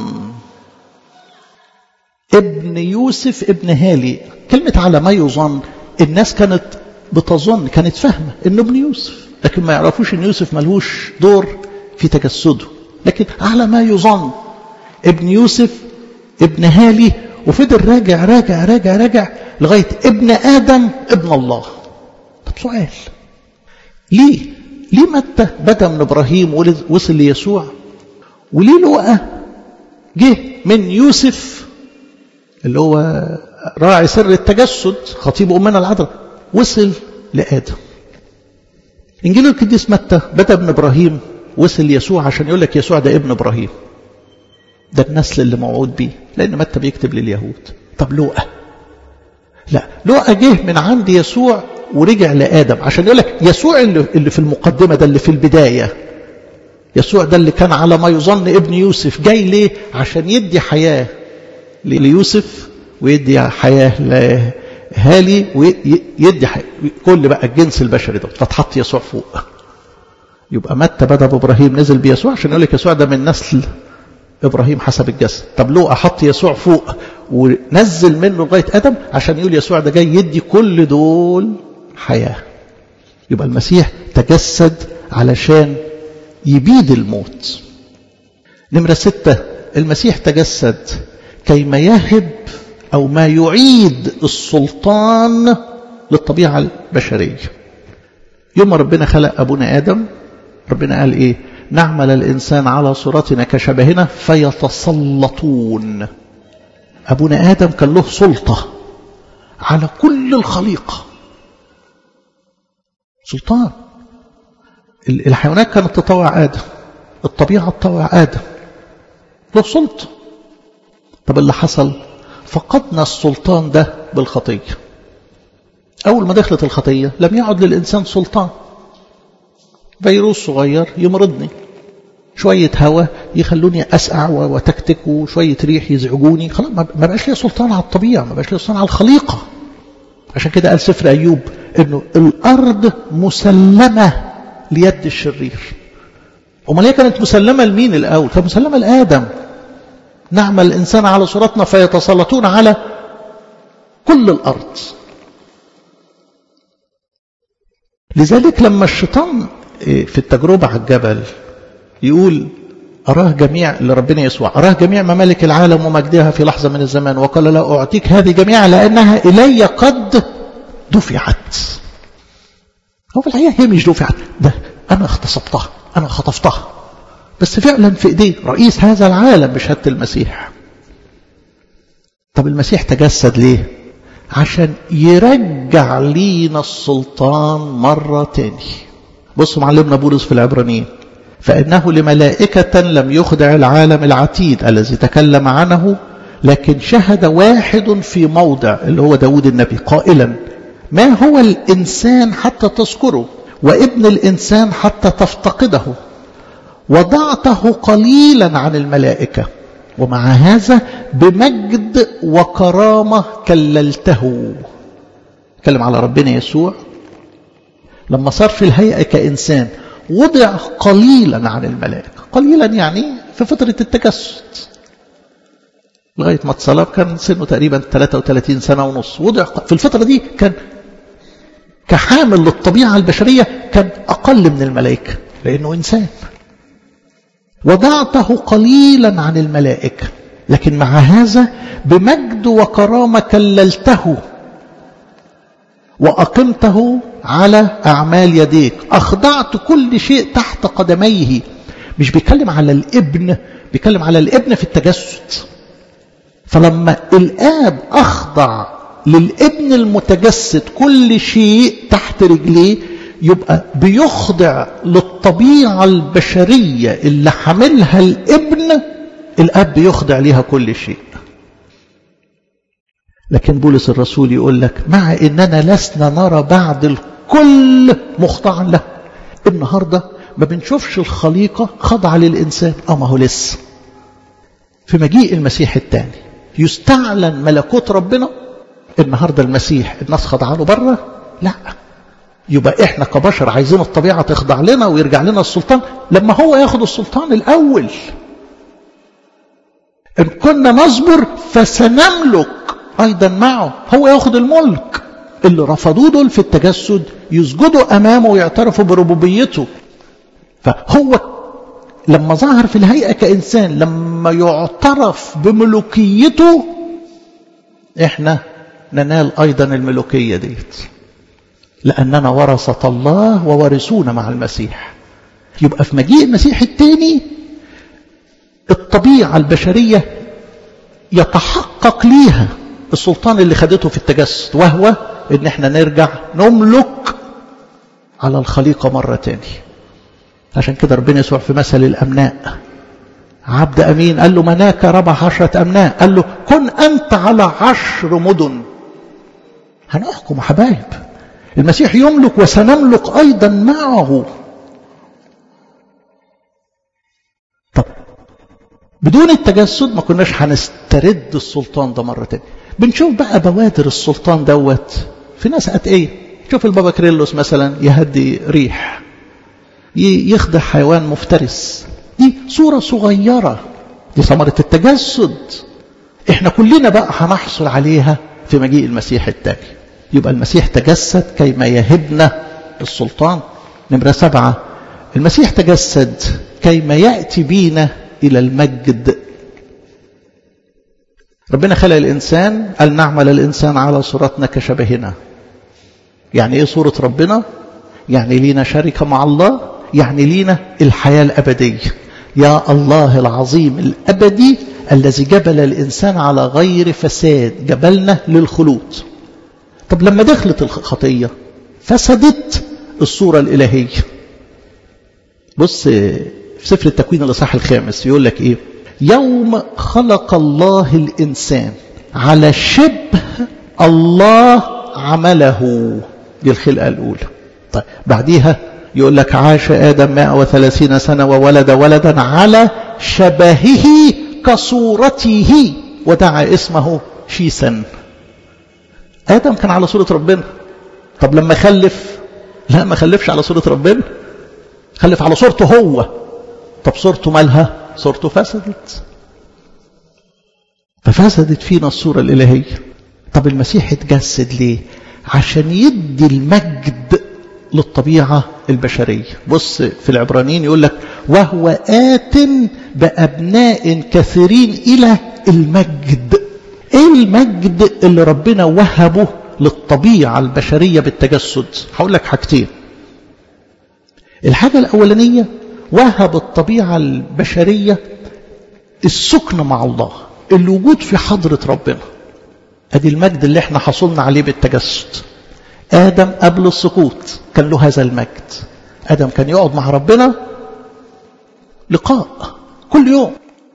ابن يوسف ابن هالي كلمة على ما يظن الناس كانت بتظن كانت فاهمة انه ابن يوسف لكن ما يعرفوش ان يوسف ملهوش دور في تجسده لكن على ما يظن ابن يوسف ابن هالي وفضل راجع راجع راجع راجع لغاية ابن آدم ابن الله طب سؤال ليه ليه متى بدأ من إبراهيم وصل ليسوع وليه لوقا جه من يوسف اللي هو راعي سر التجسد خطيب أمنا العذراء وصل لآدم إنجيل القديس متى بدأ من إبراهيم وصل ليسوع عشان يقول لك يسوع ده ابن إبراهيم ده النسل اللي موعود بيه لأن متى بيكتب لليهود طب لوقا لا لوقا جه من عند يسوع ورجع لآدم عشان يقول لك يسوع اللي, اللي في المقدمة ده اللي في البداية يسوع ده اللي كان على ما يظن ابن يوسف جاي ليه عشان يدي حياة ليوسف ويدي حياة لهالي ويدي حياة كل بقى الجنس البشري ده فتحط يسوع فوق يبقى متى بدأ بإبراهيم نزل بيسوع عشان يقول لك يسوع ده من نسل إبراهيم حسب الجسد طب لو أحط يسوع فوق ونزل منه لغاية آدم عشان يقول يسوع ده جاي يدي كل دول حياة يبقى المسيح تجسد علشان يبيد الموت نمرة ستة المسيح تجسد كيما يهب أو ما يعيد السلطان للطبيعة البشرية يوم ربنا خلق أبونا آدم ربنا قال إيه نعمل الإنسان على صورتنا كشبهنا فيتسلطون أبونا آدم كان له سلطة على كل الخليقة سلطان الحيوانات كانت تطوع آدم الطبيعة تطوع آدم له سلطة طب اللي حصل فقدنا السلطان ده بالخطية أول ما دخلت الخطية لم يعد للإنسان سلطان فيروس صغير يمرضني شوية هواء يخلوني أسقع وتكتك وشوية ريح يزعجوني خلاص ما بقاش لي سلطان على الطبيعة ما بقاش لي سلطان على الخليقة عشان كده قال سفر أيوب إنه الأرض مسلمة ليد الشرير أمال هي كانت مسلمة لمين الأول كانت مسلمة لآدم نعمل الإنسان على صورتنا فيتسلطون على كل الأرض لذلك لما الشيطان في التجربة على الجبل يقول أراه جميع لربنا يسوع أراه جميع ممالك العالم ومجدها في لحظة من الزمان وقال لا أعطيك هذه جميعا لأنها إلي قد دفعت هو في الحقيقة هي مش دفعت ده أنا اغتصبتها أنا خطفتها بس فعلا في إيديه رئيس هذا العالم بشهادة المسيح طب المسيح تجسد ليه عشان يرجع لينا السلطان مرة تاني بصوا معلمنا بولس في العبرانيين فإنه لملائكة لم يخدع العالم العتيد الذي تكلم عنه لكن شهد واحد في موضع اللي هو داود النبي قائلا ما هو الإنسان حتى تذكره وابن الإنسان حتى تفتقده وضعته قليلا عن الملائكة ومع هذا بمجد وكرامة كللته تكلم على ربنا يسوع لما صار في الهيئة كإنسان وضع قليلا عن الملائكة قليلا يعني في فترة التجسد لغاية ما اتصلب كان سنه تقريبا 33 سنة ونص وضع في الفترة دي كان كحامل للطبيعة البشرية كان أقل من الملائكة لأنه إنسان وضعته قليلا عن الملائكة لكن مع هذا بمجد وكرامة كللته وأقمته على أعمال يديك أخضعت كل شيء تحت قدميه مش بيتكلم على الابن بيتكلم على الابن في التجسد فلما الآب أخضع للابن المتجسد كل شيء تحت رجليه يبقى بيخضع للطبيعة البشرية اللي حملها الابن الأب بيخضع ليها كل شيء لكن بولس الرسول يقول لك مع إننا لسنا نرى بعد الكل مخضعا له النهاردة ما بنشوفش الخليقة خضعة للإنسان أو ما هو لسه في مجيء المسيح الثاني يستعلن ملكوت ربنا النهاردة المسيح الناس خضعة له بره لا يبقى احنا كبشر عايزين الطبيعة تخضع لنا ويرجع لنا السلطان لما هو ياخد السلطان الأول إن كنا نصبر فسنملك أيضا معه هو ياخد الملك اللي رفضوه دول في التجسد يسجدوا أمامه ويعترفوا بربوبيته فهو لما ظهر في الهيئة كإنسان لما يعترف بملوكيته احنا ننال أيضا الملوكية ديت لأننا ورثة الله وورثونا مع المسيح يبقى في مجيء المسيح الثاني الطبيعة البشرية يتحقق ليها السلطان اللي خدته في التجسد وهو ان احنا نرجع نملك على الخليقة مرة تاني عشان كده ربنا يسوع في مثل الأمناء عبد أمين قال له مناك ربع عشرة أمناء قال له كن أنت على عشر مدن هنحكم حبايب المسيح يملك وسنملك أيضا معه طب بدون التجسد ما كناش هنسترد السلطان ده مرة تانية بنشوف بقى بوادر السلطان دوت في ناس أتقية شوف البابا كريلوس مثلا يهدي ريح يخدع حيوان مفترس دي صورة صغيرة دي ثمرة التجسد احنا كلنا بقى هنحصل عليها في مجيء المسيح التاني يبقى المسيح تجسد كيما يهبنا السلطان نمرة سبعة المسيح تجسد كيما يأتي بينا إلى المجد ربنا خلق الإنسان قال نعمل الإنسان على صورتنا كشبهنا يعني إيه صورة ربنا يعني لينا شركة مع الله يعني لينا الحياة الأبدية يا الله العظيم الأبدي الذي جبل الإنسان على غير فساد جبلنا للخلود طب لما دخلت الخطية فسدت الصورة الإلهية بص في سفر التكوين الإصحاح الخامس يقول لك إيه يوم خلق الله الإنسان على شبه الله عمله دي الخلقة الأولى طيب بعديها يقول لك عاش آدم 130 سنة وولد ولدا على شبهه كصورته ودعا اسمه شيسا آدم كان على صورة ربنا طب لما خلف لا ما خلفش على صورة ربنا خلف على صورته هو طب صورته مالها صورته فسدت ففسدت فينا الصورة الإلهية طب المسيح اتجسد ليه عشان يدي المجد للطبيعة البشرية بص في العبرانيين يقول لك وهو آت بأبناء كثيرين إلى المجد ايه المجد اللي ربنا وهبه للطبيعة البشرية بالتجسد هقول لك حاجتين الحاجة الأولانية وهب الطبيعة البشرية السكن مع الله الوجود في حضرة ربنا ادي المجد اللي احنا حصلنا عليه بالتجسد آدم قبل السقوط كان له هذا المجد آدم كان يقعد مع ربنا لقاء كل يوم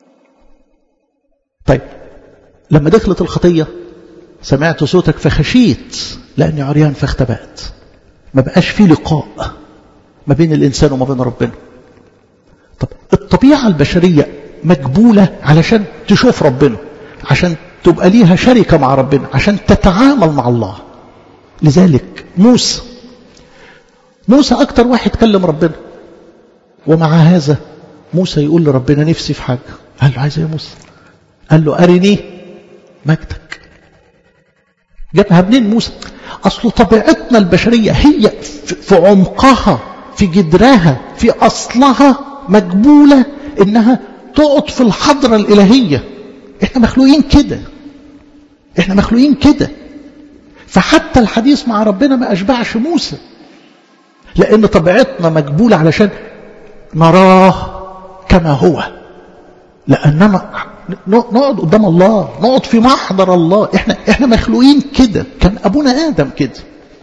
طيب لما دخلت الخطية سمعت صوتك فخشيت لأني عريان فاختبأت ما بقاش في لقاء ما بين الإنسان وما بين ربنا طب الطبيعة البشرية مجبولة علشان تشوف ربنا عشان تبقى ليها شركة مع ربنا عشان تتعامل مع الله لذلك موسى موسى أكتر واحد كلم ربنا ومع هذا موسى يقول لربنا نفسي في حاجة قال له عايز يا موسى قال له أرني مجدك جابها منين موسى أصل طبيعتنا البشرية هي في عمقها في جدرها في أصلها مجبولة إنها تقعد في الحضرة الإلهية إحنا مخلوقين كده إحنا مخلوقين كده فحتى الحديث مع ربنا ما أشبعش موسى لأن طبيعتنا مجبولة علشان نراه كما هو لأننا نقعد قدام الله نقعد في محضر الله احنا احنا مخلوقين كده كان ابونا ادم كده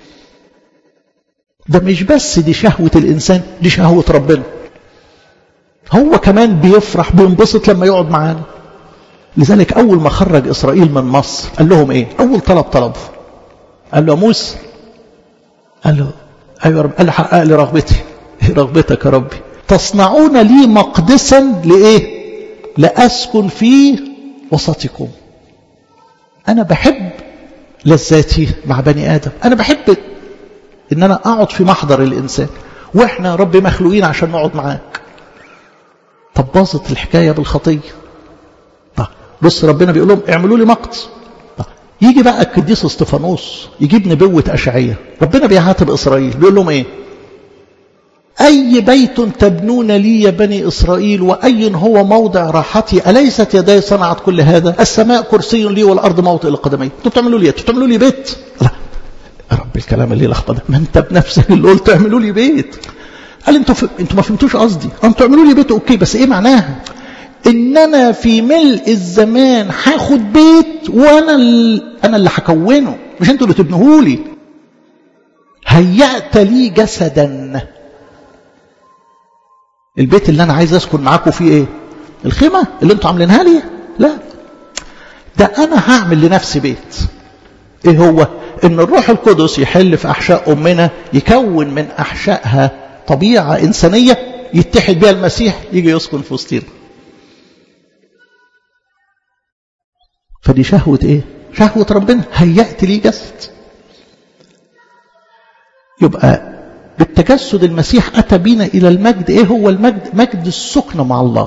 ده مش بس دي شهوة الانسان دي شهوة ربنا هو كمان بيفرح بينبسط لما يقعد معانا لذلك اول ما خرج اسرائيل من مصر قال لهم ايه اول طلب طلبه قال له موسى قال له أيوة يا رب قال لي حقق لي رغبتي إيه رغبتك يا ربي تصنعون لي مقدسا لإيه لأسكن في وسطكم أنا بحب لذاتي مع بني آدم أنا بحب إن أنا أقعد في محضر الإنسان وإحنا يا رب مخلوقين عشان نقعد معاك طب باظت الحكاية بالخطية طب بص ربنا بيقول لهم اعملوا لي مقدس طب يجي بقى القديس استفانوس يجيب نبوة أشعية ربنا بيعاتب إسرائيل بيقول لهم إيه أي بيت تبنون لي يا بني إسرائيل وأي هو موضع راحتي أليست يدي صنعت كل هذا السماء كرسي لي والأرض موطئ لقدمي أنتوا بتعملوا لي أنتوا بتعملوا لي بيت لا يا رب الكلام اللي لخبط ما أنت بنفسك اللي قلت اعملوا لي بيت قال انتوا ف... انتوا ما فهمتوش قصدي انتوا اعملوا لي بيت اوكي بس ايه معناها ان انا في ملء الزمان هاخد بيت وانا ال... انا اللي هكونه مش انتوا اللي تبنوه لي هيأت لي جسدا البيت اللي انا عايز اسكن معاكم فيه ايه الخيمه اللي انتوا عاملينها لي لا ده انا هعمل لنفسي بيت ايه هو ان الروح القدس يحل في احشاء امنا يكون من احشائها طبيعه انسانيه يتحد بها المسيح يجي يسكن في وسطنا فدي شهوه ايه شهوه ربنا هيأت لي جسد يبقى بالتجسد المسيح أتى بنا إلى المجد إيه هو المجد مجد السكن مع الله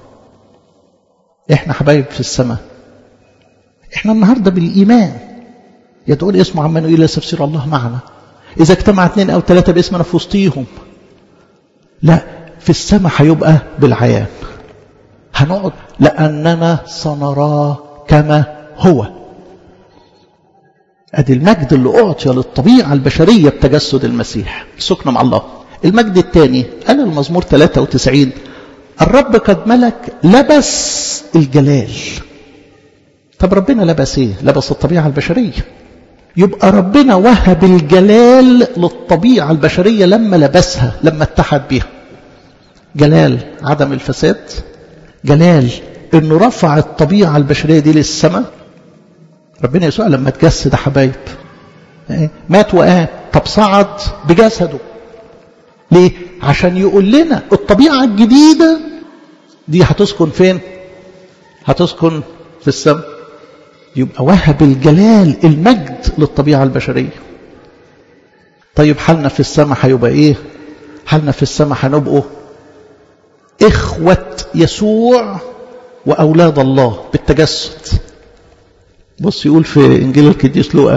إحنا حبايب في السماء إحنا النهاردة بالإيمان يدعون اسمه عمانو إلى تفسير الله معنا إذا اجتمع اثنين أو ثلاثة باسمنا في وسطيهم لا في السماء هيبقى بالعيان هنقعد لأننا سنراه كما هو ادي المجد اللي اعطي للطبيعه البشريه بتجسد المسيح سكن مع الله المجد الثاني قال المزمور 93 الرب قد ملك لبس الجلال طب ربنا لبس ايه لبس الطبيعه البشريه يبقى ربنا وهب الجلال للطبيعه البشريه لما لبسها لما اتحد بها جلال عدم الفساد جلال انه رفع الطبيعه البشريه دي للسماء ربنا يسوع لما تجسد يا حبايب مات وقام طب صعد بجسده ليه عشان يقول لنا الطبيعة الجديدة دي هتسكن فين هتسكن في السماء يبقى وهب الجلال المجد للطبيعة البشرية طيب حالنا في السماء هيبقى ايه حالنا في السماء هنبقوا إخوة يسوع وأولاد الله بالتجسد بص يقول في إنجيل القديس لوقا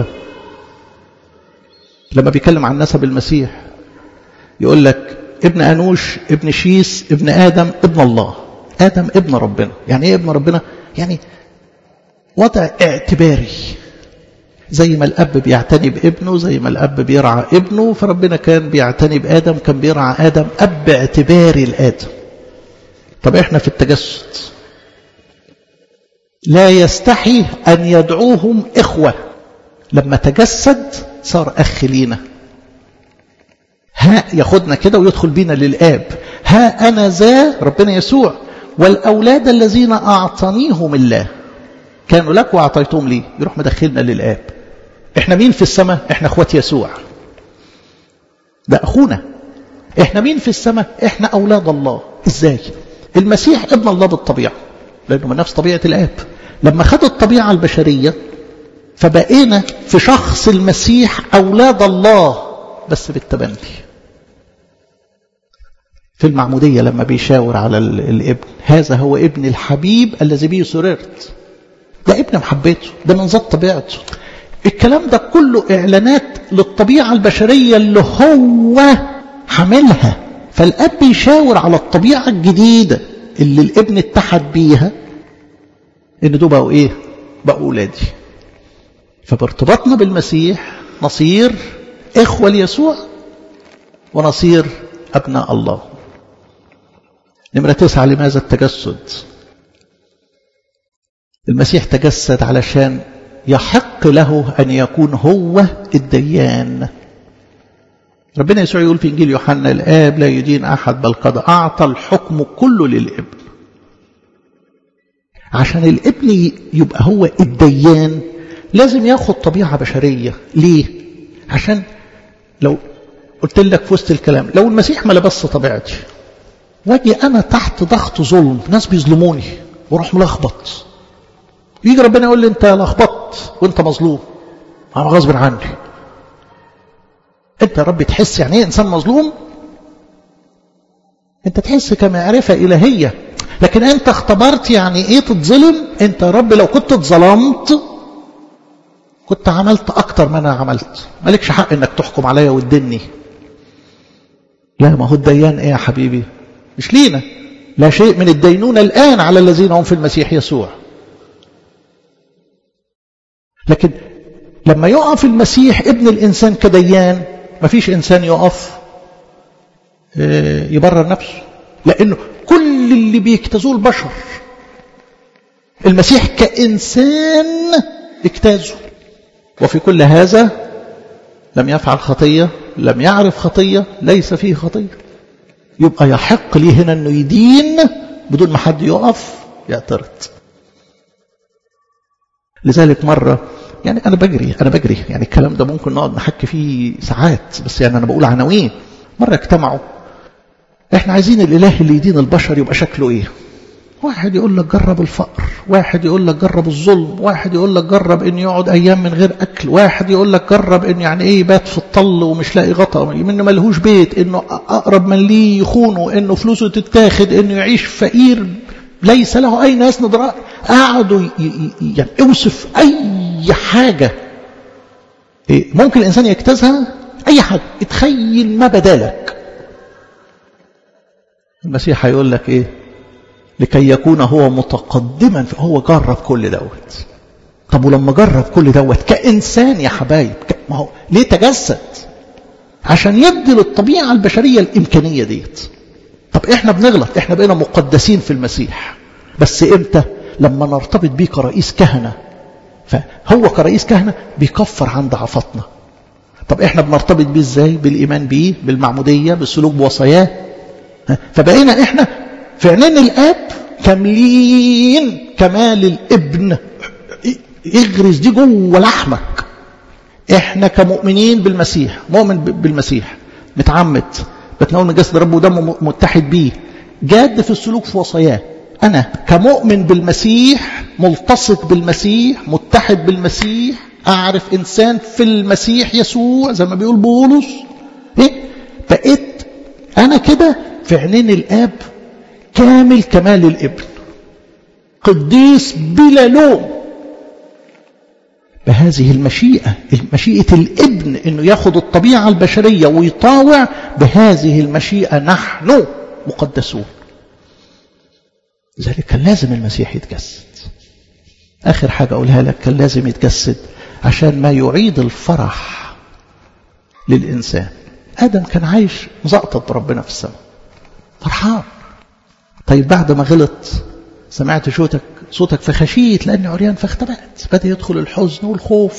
لما بيتكلم عن نسب المسيح يقول لك ابن أنوش ابن شيس ابن آدم ابن الله آدم ابن ربنا يعني ايه ابن ربنا يعني وضع اعتباري زي ما الأب بيعتني بابنه زي ما الأب بيرعى ابنه فربنا كان بيعتني بآدم كان بيرعى آدم أب اعتباري لآدم طب احنا في التجسد لا يستحي أن يدعوهم إخوة لما تجسد صار أخ لينا ها ياخدنا كده ويدخل بينا للآب ها أنا ذا ربنا يسوع والأولاد الذين أعطانيهم الله كانوا لك وأعطيتهم لي يروح مدخلنا للآب احنا مين في السماء احنا اخوات يسوع ده أخونا احنا مين في السماء احنا أولاد الله ازاي المسيح ابن الله بالطبيعة لأنه من نفس طبيعة الآب لما خد الطبيعة البشرية فبقينا في شخص المسيح أولاد الله بس بالتبني في المعمودية لما بيشاور على الابن هذا هو ابن الحبيب الذي به سررت ده ابن محبته ده من ذات طبيعته الكلام ده كله إعلانات للطبيعة البشرية اللي هو حاملها فالأب بيشاور على الطبيعة الجديدة اللي الابن اتحد بيها ان دول بقوا ايه بقوا اولادي فبارتباطنا بالمسيح نصير اخوة ليسوع ونصير ابناء الله نمرة تسعة لماذا التجسد المسيح تجسد علشان يحق له أن يكون هو الديان ربنا يسوع يقول في إنجيل يوحنا الآب لا يدين أحد بل قد أعطى الحكم كله للابن عشان الابن يبقى هو الديان لازم ياخد طبيعة بشرية ليه؟ عشان لو قلت لك في وسط الكلام لو المسيح ما لبس طبيعتي واجي انا تحت ضغط ظلم ناس بيظلموني واروح ملخبط يجي ربنا يقول لي انت لخبطت وانت مظلوم انا غصب عني انت يا رب تحس يعني ايه انسان مظلوم انت تحس كمعرفه الهيه لكن انت اختبرت يعني ايه تتظلم انت يا رب لو كنت اتظلمت كنت عملت اكتر ما انا عملت مالكش حق انك تحكم عليا وتدني لا ما هو الديان ايه يا حبيبي مش لينا لا شيء من الدينونة الآن على الذين هم في المسيح يسوع لكن لما يقف المسيح ابن الإنسان كديان ما فيش إنسان يقف يبرر نفسه لأنه كل اللي بيجتازوه البشر المسيح كإنسان اجتازه وفي كل هذا لم يفعل خطية لم يعرف خطية ليس فيه خطية يبقى يحق ليه هنا انه يدين بدون ما حد يقف يعترض لذلك مرة يعني أنا بجري أنا بجري يعني الكلام ده ممكن نقعد نحكي فيه ساعات بس يعني أنا بقول عناوين مرة اجتمعوا احنا عايزين الإله اللي يدين البشر يبقى شكله إيه واحد يقول لك جرب الفقر واحد يقول لك جرب الظلم واحد يقول لك جرب ان يقعد ايام من غير اكل واحد يقول لك جرب ان يعني ايه يبات في الطل ومش لاقي غطا انه ملهوش بيت انه اقرب من ليه يخونه انه فلوسه تتاخد انه يعيش فقير ليس له اي ناس ندراء قعدوا يعني اوصف اي حاجه إيه ممكن الانسان يجتازها اي حاجه اتخيل ما بدالك المسيح هيقول لك ايه لكي يكون هو متقدما فهو جرب كل دوت طب ولما جرب كل دوت كإنسان يا حبايب ما هو ليه تجسد عشان يدي للطبيعة البشرية الإمكانية ديت طب احنا بنغلط احنا بقينا مقدسين في المسيح بس امتى لما نرتبط بيه كرئيس كهنة فهو كرئيس كهنة بيكفر عن ضعفاتنا طب احنا بنرتبط بيه ازاي بالإيمان بيه بالمعمودية بالسلوك بوصاياه فبقينا احنا في عينين الاب كاملين كمال الابن اغرز دي جوه لحمك احنا كمؤمنين بالمسيح مؤمن بالمسيح متعمد بتناول من جسد رب ودمه متحد بيه جاد في السلوك في وصاياه انا كمؤمن بالمسيح ملتصق بالمسيح متحد بالمسيح اعرف انسان في المسيح يسوع زي ما بيقول بولس ايه بقيت انا كده في عينين الاب كامل كمال الابن قديس بلا لوم بهذه المشيئة مشيئة الابن انه ياخد الطبيعة البشرية ويطاوع بهذه المشيئة نحن مقدسون لذلك كان لازم المسيح يتجسد آخر حاجة أقولها لك كان لازم يتجسد عشان ما يعيد الفرح للإنسان آدم كان عايش مزقطط بربنا في السماء فرحان طيب بعد ما غلط سمعت صوتك صوتك فخشيت لأني عريان فاختبأت بدأ يدخل الحزن والخوف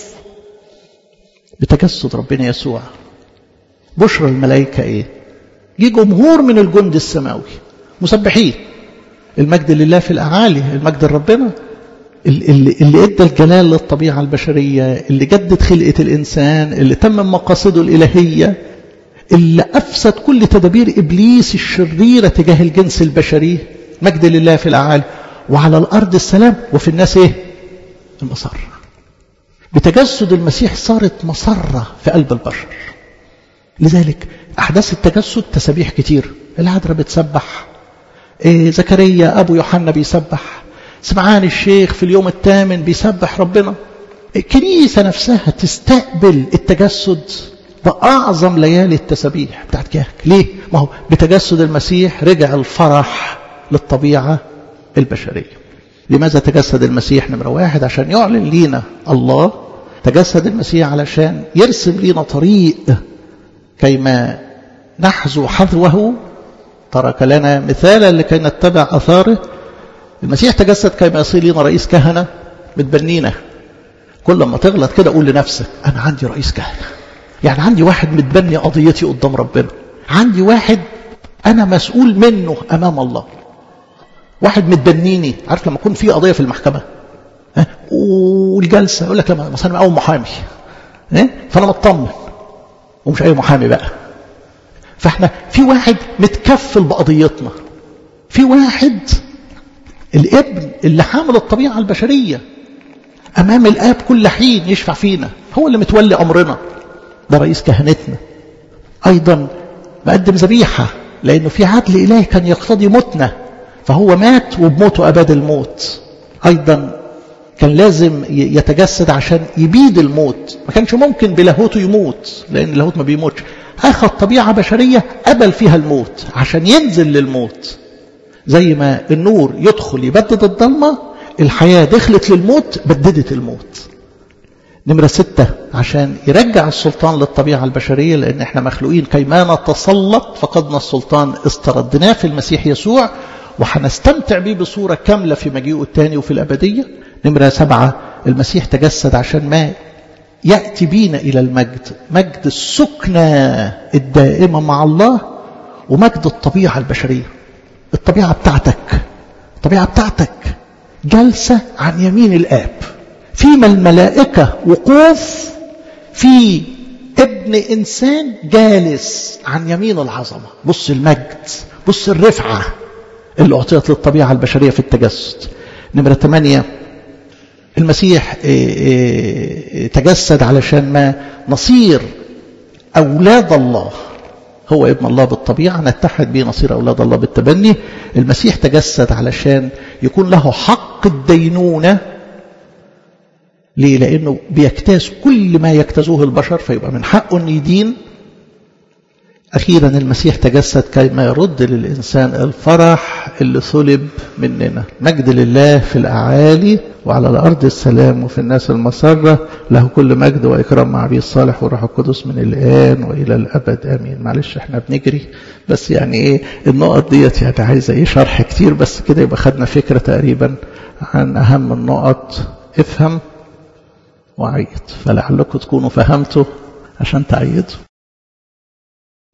بتجسد ربنا يسوع بشرى الملائكة إيه جه جمهور من الجند السماوي مسبحين المجد لله في الأعالي المجد لربنا اللي, اللي ادى الجلال للطبيعة البشرية اللي جدد خلقة الإنسان اللي تمم مقاصده الإلهية اللي أفسد كل تدابير إبليس الشريرة تجاه الجنس البشري مجد لله في الأعالي وعلى الأرض السلام وفي الناس إيه المسر بتجسد المسيح صارت مسرة في قلب البشر لذلك أحداث التجسد تسابيح كتير العذراء بتسبح إيه زكريا أبو يوحنا بيسبح سمعان الشيخ في اليوم الثامن بيسبح ربنا الكنيسة نفسها تستقبل التجسد بأعظم ليالي التسابيح بتاعت كهك ليه؟ ما هو بتجسد المسيح رجع الفرح للطبيعة البشرية لماذا تجسد المسيح نمرة واحد عشان يعلن لينا الله تجسد المسيح علشان يرسم لينا طريق كيما نحذو حذوه ترك لنا مثالا لكي نتبع أثاره المسيح تجسد كيما يصير لنا رئيس كهنة متبنينا كل ما تغلط كده قول لنفسك أنا عندي رئيس كهنة يعني عندي واحد متبني قضيتي قدام ربنا عندي واحد أنا مسؤول منه أمام الله واحد متبنيني عارف لما يكون في قضية في المحكمة ها؟ والجلسة يقول لك لما مثلا أول محامي ها؟ فأنا مطمن ومش أي محامي بقى فاحنا في واحد متكفل بقضيتنا في واحد الابن اللي حامل الطبيعة البشرية أمام الآب كل حين يشفع فينا هو اللي متولي أمرنا ده رئيس كهنتنا أيضا مقدم ذبيحة لأنه في عدل إلهي كان يقتضي موتنا فهو مات وبموته أباد الموت أيضا كان لازم يتجسد عشان يبيد الموت ما كانش ممكن بلاهوته يموت لأن اللاهوت ما بيموتش أخذ طبيعة بشرية قبل فيها الموت عشان ينزل للموت زي ما النور يدخل يبدد الضلمة الحياة دخلت للموت بددت الموت نمرة ستة عشان يرجع السلطان للطبيعة البشرية لأن احنا مخلوقين كيما نتسلط فقدنا السلطان استردناه في المسيح يسوع وهنستمتع به بصورة كاملة في مجيئه الثاني وفي الأبدية نمرة سبعة المسيح تجسد عشان ما يأتي بينا إلى المجد مجد السكنة الدائمة مع الله ومجد الطبيعة البشرية الطبيعة بتاعتك الطبيعة بتاعتك جلسة عن يمين الآب فيما الملائكة وقوف في ابن إنسان جالس عن يمين العظمة بص المجد بص الرفعة اللي أعطيت للطبيعة البشرية في التجسد نمرة ثمانية المسيح تجسد علشان ما نصير أولاد الله هو ابن الله بالطبيعة نتحد به نصير أولاد الله بالتبني المسيح تجسد علشان يكون له حق الدينونة ليه؟ لأنه بيجتاز كل ما يجتازوه البشر فيبقى من حقه أن يدين أخيرا المسيح تجسد كما يرد للإنسان الفرح اللي صلب مننا مجد لله في الأعالي وعلى الأرض السلام وفي الناس المسرة له كل مجد وإكرام مع أبي الصالح والروح القدس من الآن وإلى الأبد آمين معلش احنا بنجري بس يعني إيه النقط ديت يعني عايزة إيه شرح كتير بس كده يبقى خدنا فكرة تقريبا عن أهم النقط افهم وعيد فلعلكم تكونوا فهمتوا عشان تعيدوا